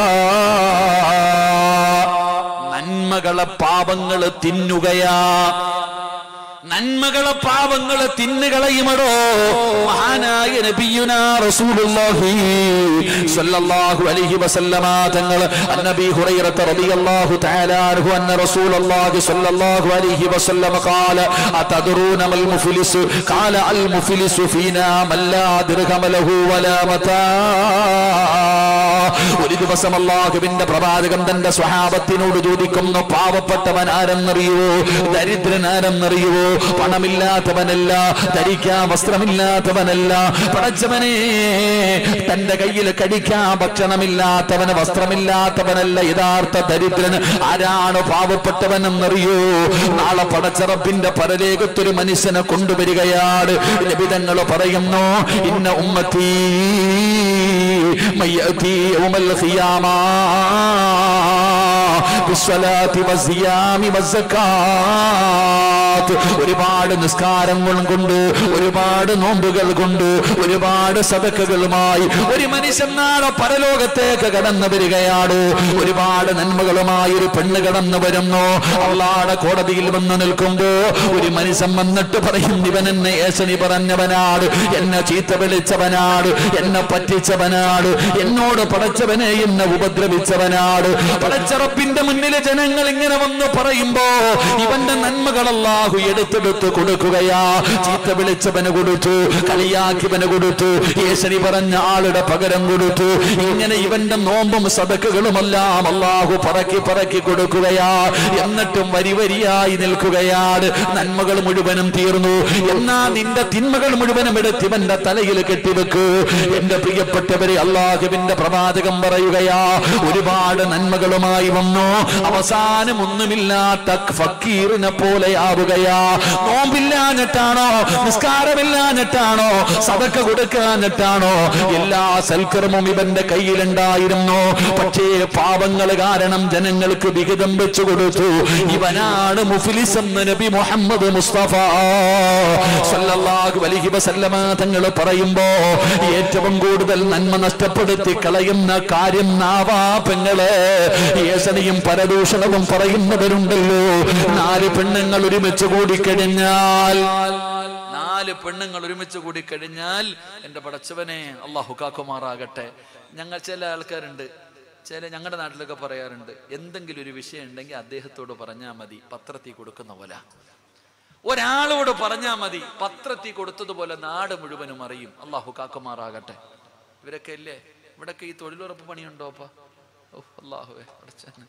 നന്മകളെ പാപങ്ങള് തിന്നുകയാ നന്മകളെ പാവങ്ങളെ തിന്നുകളയുമടോ മഹാനായ നബിയുനാ റസൂലുള്ളാഹി സ്വല്ലല്ലാഹു അലൈഹി വസല്ലമ തങ്ങൾ അന്നബി ഹുറൈറത റളിയല്ലാഹു തആല അൻഹു അന്ന റസൂലുള്ളാഹി സ്വല്ലല്ലാഹു അലൈഹി വസല്ലമ ഖാല അതദ്റൂന മൽ മുഫ്ലിസ് ഖാല അൽ മുഫ്ലിസു ഫീനാ മൻ ലാ ദിർഹമ ലഹു വലാ മതാ ഒരു ദിവസം അള്ളാഹുവിന്റെ പ്രവാചകം തന്റെ സ്വഹാബത്തിനോട് ചോദിക്കുന്നു പാവപ്പെട്ടവൻ ആരെന്നറിയുവോ ദരിദ്രൻ ആരെന്നറിയുവോ പണമില്ലാത്തവനല്ല ധരിക്കാൻ വസ്ത്രമില്ലാത്തവനല്ല പടച്ചവനെ തന്റെ കയ്യിൽ കടിക്കാൻ ഭക്ഷണമില്ലാത്തവന് വസ്ത്രമില്ലാത്തവനല്ല യഥാർത്ഥ ദരിദ്രൻ ആരാണ് പാവപ്പെട്ടവൻ എന്നറിയോ നാളെ പടച്ചറപ്പിന്റെ പരലേഖത്തൊരു മനുഷ്യനെ കൊണ്ടുവരികയാണ് ലഭിതങ്ങൾ പറയുന്നു ഇന്ന ഉമ്മത്തീ من يأتي يوم القيامة بالصلاة والصيام والزكاة ഒരുപാട് നിസ്കാരങ്ങൾ കൊണ്ട് ഒരുപാട് നോമ്പുകൾ കൊണ്ട് ഒരുപാട് സദക്കകളുമായി ഒരു മനുഷ്യൻ നാളെ പരലോകത്തേക്ക് കടന്നു വരികയാണ് ഒരുപാട് നന്മകളുമായി ഒരു പെണ്ണ് കടന്നു വരുന്നു അവളാടെ കോടതിയിൽ വന്ന് നിൽക്കുമ്പോ ഒരു മനുഷ്യൻ വന്നിട്ട് പറയും ഇവൻ എന്നെ ഏശനി പറഞ്ഞവനാണ് എന്നെ ചീത്ത വിളിച്ചവനാണ് എന്നെ പറ്റിച്ചവനാണ് എന്നോട് പടച്ചവനെ എന്നെ ഉപദ്രവിച്ചവനാണ് പടച്ചറപ്പിന്റെ മുന്നിൽ ജനങ്ങൾ ഇങ്ങനെ വന്ന് പറയുമ്പോ ഇവന്റെ നന്മകൾ അല്ലാഹു എടുത്തെടുത്ത് കൊടുക്കുകയാ ചീത്ത വിളിച്ചവന് കൊടുത്തു കളിയാക്കിവന് കൊടുത്തു യേശനി പറഞ്ഞ ആളുടെ പകരം കൊടുത്തു ഇങ്ങനെ ഇവന്റെ നോമ്പും സദക്കുകളുമെല്ലാം അല്ലാഹു പറക്കി പറക്കി കൊടുക്കുകയാ എന്നിട്ടും വരി വരിയായി നിൽക്കുകയാണ് നന്മകൾ മുഴുവനും തീർന്നു എന്നാ നിന്റെ തിന്മകൾ മുഴുവനും എടുത്ത് ഇവന്റെ തലയിൽ കെട്ടിവെക്ക് എന്റെ പ്രിയപ്പെട്ടവരെ അള്ളാഹുവിന്റെ പ്രവാചകം പറയുകയാ ഒരുപാട് നന്മകളുമായി വന്നു അവസാനം ഒന്നുമില്ലാത്ത ഫക്കീറിനെ പോലെയാവുകയാ നോമ്പില്ലാഞ്ഞിട്ടാണോ നിസ്കാരമില്ലാഞ്ഞിട്ടാണോ സതക്ക കൊടുക്കാഞ്ഞിട്ടാണോ എല്ലാ സൽക്കർമ്മവും ഇവന്റെ കയ്യിലുണ്ടായിരുന്നു പക്ഷേ പാപങ്ങൾ കാരണം ജനങ്ങൾക്ക് വിഹിതം വെച്ചു കൊടുത്തു ഇവനാണ് മുഫിലിസ് എന്ന് നബി മുഹമ്മദ് മുസ്തഫ സല്ലല്ലാഹു അലൈഹി വസല്ലമ തങ്ങൾ പറയുമ്പോ ഏറ്റവും കൂടുതൽ നന്മ നഷ്ടപ്പെടുത്തി കളയുന്ന കാര്യം നാവാ പെങ്ങള് ഏസണിയും പരദൂഷണവും പറയുന്നവരുണ്ടല്ലോ നാല് പെണ്ണുങ്ങൾ ഒരുമിച്ച് കൂടിക്കഴിഞ്ഞാൽ നാല് പെണ്ണുങ്ങൾ ഒരുമിച്ച് കൂടി കഴിഞ്ഞാൽ എന്റെ പടച്ചവനെ അള്ളാഹു കാക്കുമാറാകട്ടെ ഞങ്ങൾ ചില ആൾക്കാരുണ്ട് ചില ഞങ്ങളുടെ നാട്ടിലൊക്കെ പറയാറുണ്ട് എന്തെങ്കിലും ഒരു വിഷയം ഉണ്ടെങ്കിൽ അദ്ദേഹത്തോട് പറഞ്ഞാൽ മതി പത്രത്തിൽ കൊടുക്കുന്ന പോലെ ഒരാളോട് പറഞ്ഞാൽ മതി പത്രത്തിൽ കൊടുത്തതുപോലെ നാട് മുഴുവനും അറിയും അള്ളാഹു കാക്കുമാറാകട്ടെ ഇവരൊക്കെ അല്ലേ ഇവിടൊക്കെ ഈ തൊഴിലുറപ്പ് പണിയുണ്ടോ അപ്പ ഓ അള്ളാഹുവേ അടച്ചാന്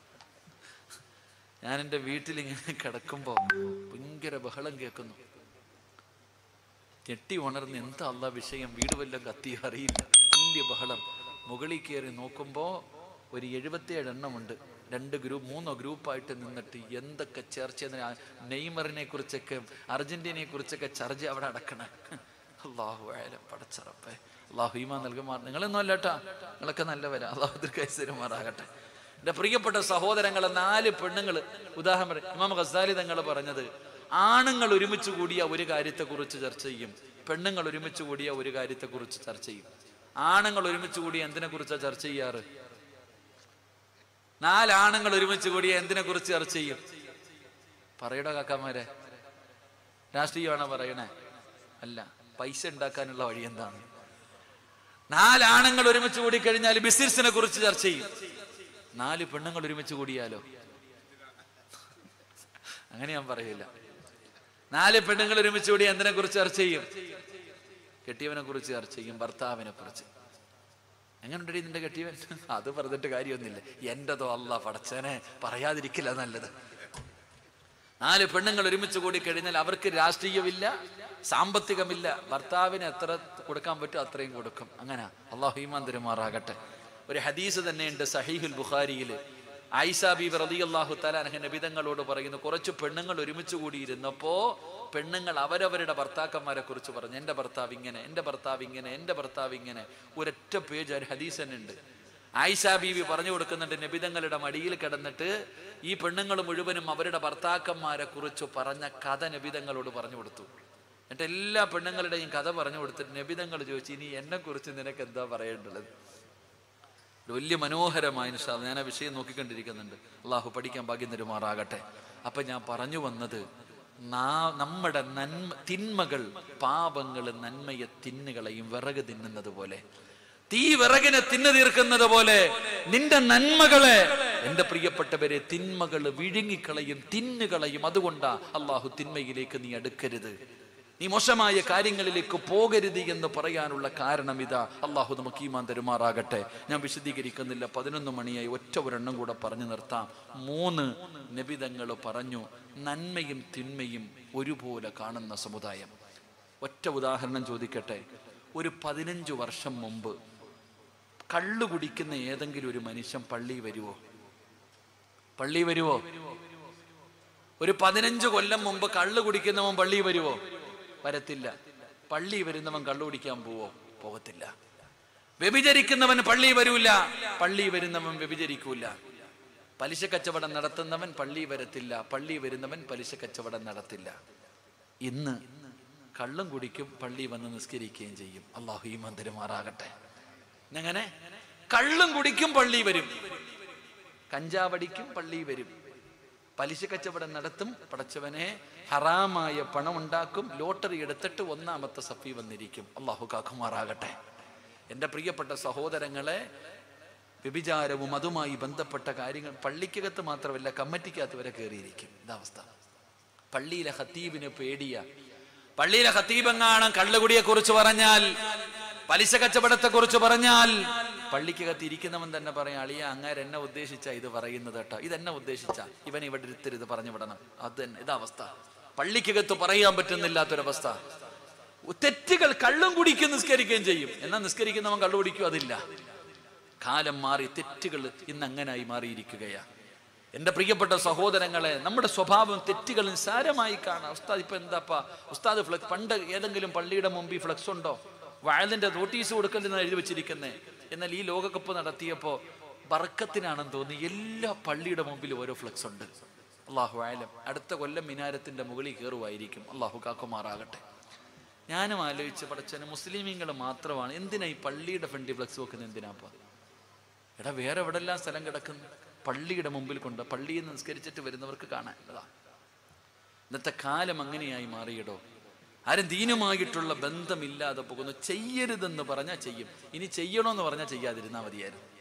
ഞാൻ എൻ്റെ വീട്ടിലിങ്ങനെ കിടക്കുമ്പോ ഭയങ്കര ബഹളം കേൾക്കുന്നു ഞെട്ടി ഉണർന്ന് എന്താ അല്ല വിഷയം വീട് വല്ലതും കത്തി അറിയില്ല വലിയ ബഹളം മുകളിൽ കയറി നോക്കുമ്പോ ഒരു എഴുപത്തിയേഴ് എണ്ണമുണ്ട് രണ്ട് ഗ്രൂപ്പ് മൂന്നോ ഗ്രൂപ്പായിട്ട് നിന്നിട്ട് എന്തൊക്കെ ചർച്ച നെയ്മറിനെ കുറിച്ചൊക്കെ അർജന്റീനയെ കുറിച്ചൊക്കെ ചർച്ച അവിടെ അടക്കണേ അള്ളാഹു ആയാലും പടച്ചറപ്പേ അള്ളാഹു ഈമാ നൽകുമാർ നിങ്ങളൊന്നും അല്ലട്ടാ നിങ്ങളൊക്കെ നല്ലവരാ അള്ളാഹു ദീർഘായുസരുമാറാകട്ടെ എന്റെ പ്രിയപ്പെട്ട സഹോദരങ്ങളെ നാല് പെണ്ണുങ്ങൾ ഉദാഹരണം ഇമാം ഖസാലി തങ്ങൾ പറഞ്ഞത് ആണുങ്ങൾ ഒരുമിച്ച് കൂടിയ ഒരു കാര്യത്തെക്കുറിച്ച് ചർച്ച ചെയ്യും പെണ്ണുങ്ങൾ ഒരുമിച്ച് കൂടിയ ഒരു കാര്യത്തെക്കുറിച്ച് ചർച്ച ചെയ്യും ആണുങ്ങൾ ഒരുമിച്ച് കൂടിയ എന്തിനെ കുറിച്ചാണ് ചർച്ച ചെയ്യാറ് നാലാണുങ്ങൾ ഒരുമിച്ച് കൂടിയ എന്തിനെ കുറിച്ച് ചർച്ച ചെയ്യും പറയടോ കാക്കാമാരെ രാഷ്ട്രീയമാണോ പറയണേ അല്ല പൈസ ഉണ്ടാക്കാനുള്ള വഴി എന്താണ് നാലാണുങ്ങൾ ഒരുമിച്ച് കൂടി കഴിഞ്ഞാൽ ബിസിനസിനെ കുറിച്ച് ചർച്ച ചെയ്യും നാല് പെണ്ണുങ്ങൾ ഒരുമിച്ച് കൂടിയാലോ അങ്ങനെ ഞാൻ പറയില്ല നാല് പെണ്ണുങ്ങൾ ഒരുമിച്ച് കൂടി എന്തിനെ കുറിച്ച് ചർച്ച ചെയ്യും കെട്ടിയവനെ കുറിച്ച് ചർച്ച ചെയ്യും ഭർത്താവിനെ കുറിച്ച് എങ്ങനെയുണ്ടടി നിന്റെ കെട്ടിയവൻ അത് പറഞ്ഞിട്ട് കാര്യമൊന്നുമില്ല എന്റെതോ അല്ല പടച്ചനെ പറയാതിരിക്കില്ല നല്ലത് നാല് പെണ്ണുങ്ങൾ ഒരുമിച്ച് കൂടി കഴിഞ്ഞാൽ അവർക്ക് രാഷ്ട്രീയമില്ല സാമ്പത്തികമില്ല ഭർത്താവിന് എത്ര കൊടുക്കാൻ പറ്റും അത്രയും കൊടുക്കും അങ്ങനെ അള്ളാഹു ഈമാൻ തരുമാറാകട്ടെ ഒരു ഹദീസ് തന്നെയുണ്ട് സഹീഹുൽ ബുഖാരിയിൽ ആയിഷ ബീബി റളിയല്ലാഹു തലാനഹ നബിതങ്ങളോട് പറയുന്നു കുറച്ച് പെണ്ണുങ്ങൾ ഒരുമിച്ച് കൂടിയിരുന്നപ്പോ പെണ്ണുങ്ങൾ അവരവരുടെ ഭർത്താക്കന്മാരെ കുറിച്ച് പറഞ്ഞു എൻ്റെ ഭർത്താവ് ഇങ്ങനെ എൻ്റെ ഭർത്താവ് ഇങ്ങനെ എൻ്റെ ഭർത്താവ് ഇങ്ങനെ ഒരൊറ്റ പേജ് ഒരു ഹദീസ് തന്നെ ഉണ്ട് ആയിഷ ബീവി പറഞ്ഞു കൊടുക്കുന്നുണ്ട് നബിതങ്ങളുടെ മടിയിൽ കിടന്നിട്ട് ഈ പെണ്ണുങ്ങൾ മുഴുവനും അവരുടെ ഭർത്താക്കന്മാരെ കുറിച്ച് പറഞ്ഞ കഥ നബിതങ്ങളോട് പറഞ്ഞു കൊടുത്തു എന്നിട്ട് എല്ലാ പെണ്ണുങ്ങളുടെയും കഥ പറഞ്ഞു കൊടുത്തിട്ട് നബിതങ്ങൾ ചോദിച്ചു ഇനി എന്നെ കുറിച്ച് നിനക്ക് എന്താ പറയേണ്ടത് ഒരു വലിയ മനോഹരമായ നിഷാദ് ഞാൻ ആ വിഷയം നോക്കിക്കൊണ്ടിരിക്കുന്നുണ്ട് അള്ളാഹു പഠിക്കാൻ ഭാഗ്യം തരുമാറാകട്ടെ അപ്പൊ ഞാൻ പറഞ്ഞു വന്നത് നാ- നമ്മുടെ നന്മ തിന്മകൾ പാപങ്ങൾ നന്മയെ തിന്നുകളയും വിറക് തിന്നുന്നത് പോലെ തീ വിറകിനെ തിന്നു തീർക്കുന്നത് പോലെ നിന്റെ നന്മകളെ എന്റെ പ്രിയപ്പെട്ടവരെ തിന്മകൾ വിഴുങ്ങിക്കളയും തിന്നുകളയും അതുകൊണ്ടാ അള്ളാഹു തിന്മയിലേക്ക് നീ അടുക്കരുത് നീ മോശമായ കാര്യങ്ങളിലേക്ക് പോകരുത് എന്ന് പറയാനുള്ള കാരണം ഇതാ അള്ളാഹു നമുക്ക് ഈമാൻ തരുമാറാകട്ടെ ഞാൻ വിശദീകരിക്കുന്നില്ല പതിനൊന്ന് മണിയായി ഒറ്റ ഒരെണ്ണം കൂടെ പറഞ്ഞു നിർത്താം മൂന്ന് നബിതങ്ങൾ പറഞ്ഞു നന്മയും തിന്മയും ഒരുപോലെ കാണുന്ന സമുദായം ഒറ്റ ഉദാഹരണം ചോദിക്കട്ടെ ഒരു പതിനഞ്ച് വർഷം മുമ്പ് കള്ളു കുടിക്കുന്ന ഏതെങ്കിലും ഒരു മനുഷ്യൻ പള്ളി വരുവോ പള്ളി വരുവോ ഒരു പതിനഞ്ച് കൊല്ലം മുമ്പ് കള്ളു കുടിക്കുന്നവൻ പള്ളി വരുവോ വരത്തില്ല പള്ളി വരുന്നവൻ കള്ളു കുടിക്കാൻ പോവോ പോകത്തില്ല വ്യഭിചരിക്കുന്നവൻ പള്ളി വരൂല പള്ളി വരുന്നവൻ വ്യഭിചരിക്കൂല പലിശ കച്ചവടം നടത്തുന്നവൻ പള്ളി വരത്തില്ല പള്ളി വരുന്നവൻ പലിശ കച്ചവടം നടത്തില്ല ഇന്ന് കള്ളും കുടിക്കും പള്ളി വന്ന് നിസ്കരിക്കുകയും ചെയ്യും അള്ളാഹു ഈ മന്ദിരമാറാകട്ടെ എങ്ങനെ കള്ളും കുടിക്കും പള്ളി വരും കഞ്ചാവടിക്കും പള്ളി വരും പലിശ കച്ചവടം നടത്തും പടച്ചവനെ ഹറാമായ പണം ഉണ്ടാക്കും ലോട്ടറി എടുത്തിട്ട് ഒന്നാമത്തെ സഫി വന്നിരിക്കും അള്ളാഹു കാക്കുമാറാകട്ടെ എൻ്റെ പ്രിയപ്പെട്ട സഹോദരങ്ങളെ വ്യഭിചാരവും അതുമായി ബന്ധപ്പെട്ട കാര്യങ്ങൾ പള്ളിക്കകത്ത് മാത്രമല്ല കമ്മിറ്റിക്കകത്ത് വരെ കയറിയിരിക്കും ഇതാവസ്ഥ പള്ളിയിലെ ഹത്തീബിന് പേടിയ പള്ളിയിലെ ഹത്തീബെങ്ങാണം കള്ളുകുടിയെ കുറിച്ച് പറഞ്ഞാൽ പലിശ കച്ചവടത്തെ കുറിച്ച് പറഞ്ഞാൽ പള്ളിക്കകത്ത് ഇരിക്കുന്നവൻ തന്നെ പറയാം അളിയ അങ്ങാര് എന്നെ ഉദ്ദേശിച്ച ഇത് പറയുന്നത് കേട്ടോ ഇതെന്നെ ഉദ്ദേശിച്ച ഇവൻ ഇവിടെ ഇരുത്തരുത് പറഞ്ഞു വിടണം അത് തന്നെ ഇതവസ്ഥ പള്ളിക്കകത്ത് പറയാൻ പറ്റുന്നില്ലാത്തൊരവസ്ഥ തെറ്റുകൾ കള്ളും കുടിക്കും നിസ്കരിക്കുകയും ചെയ്യും എന്നാൽ നിസ്കരിക്കുന്നവൻ കള്ളു കുടിക്കും അതില്ല കാലം മാറി തെറ്റുകൾ ഇന്ന് അങ്ങനായി മാറിയിരിക്കുകയാ എൻ്റെ പ്രിയപ്പെട്ട സഹോദരങ്ങളെ നമ്മുടെ സ്വഭാവം തെറ്റുകൾ നിസ്സാരമായി കാണാം ഉസ്താദ് ഇപ്പൊ എന്താപ്പാ ഉസ്താദ് ഫ്ലക്സ് പണ്ട് ഏതെങ്കിലും പള്ളിയുടെ മുമ്പിൽ ഫ്ലക്സ് ഉണ്ടോ വയലിന്റെ നോട്ടീസ് കൊടുക്കലെന്ന് എഴുതി വെച്ചിരിക്കുന്നേ എന്നാൽ ഈ ലോകകപ്പ് നടത്തിയപ്പോ ബർക്കത്തിനാണെന്ന് തോന്നി എല്ലാ പള്ളിയുടെ മുമ്പിൽ ഓരോ ഫ്ലക്സ് ഉണ്ട് അള്ളാഹു ആയാലും അടുത്ത കൊല്ലം മിനാരത്തിന്റെ മുകളിൽ കയറുമായിരിക്കും അള്ളാഹു കാക്കുമാറാകട്ടെ ഞാനും ആലോചിച്ച് പഠിച്ചന് മുസ്ലിമീങ്ങൾ മാത്രമാണ് എന്തിനാ ഈ പള്ളിയുടെ ഫ്രണ്ടിൽ ഫ്ലക്സ് വെക്കുന്നത് എന്തിനാപ്പാ എടാ വേറെ എവിടെല്ലാം സ്ഥലം കിടക്കുന്നു പള്ളിയുടെ മുമ്പിൽ കൊണ്ട് പള്ളിയിൽ നിന്ന് നിസ്കരിച്ചിട്ട് വരുന്നവർക്ക് കാണാൻ അതാ ഇന്നത്തെ കാലം അങ്ങനെയായി മാറിയിടോ ആരും ദീനുമായിട്ടുള്ള ബന്ധമില്ലാതെ പോകുന്നു ചെയ്യരുതെന്ന് പറഞ്ഞാൽ ചെയ്യും ഇനി ചെയ്യണമെന്ന് പറഞ്ഞാൽ ചെയ്യാതിരുന്നാൽ മതിയായിരുന്നു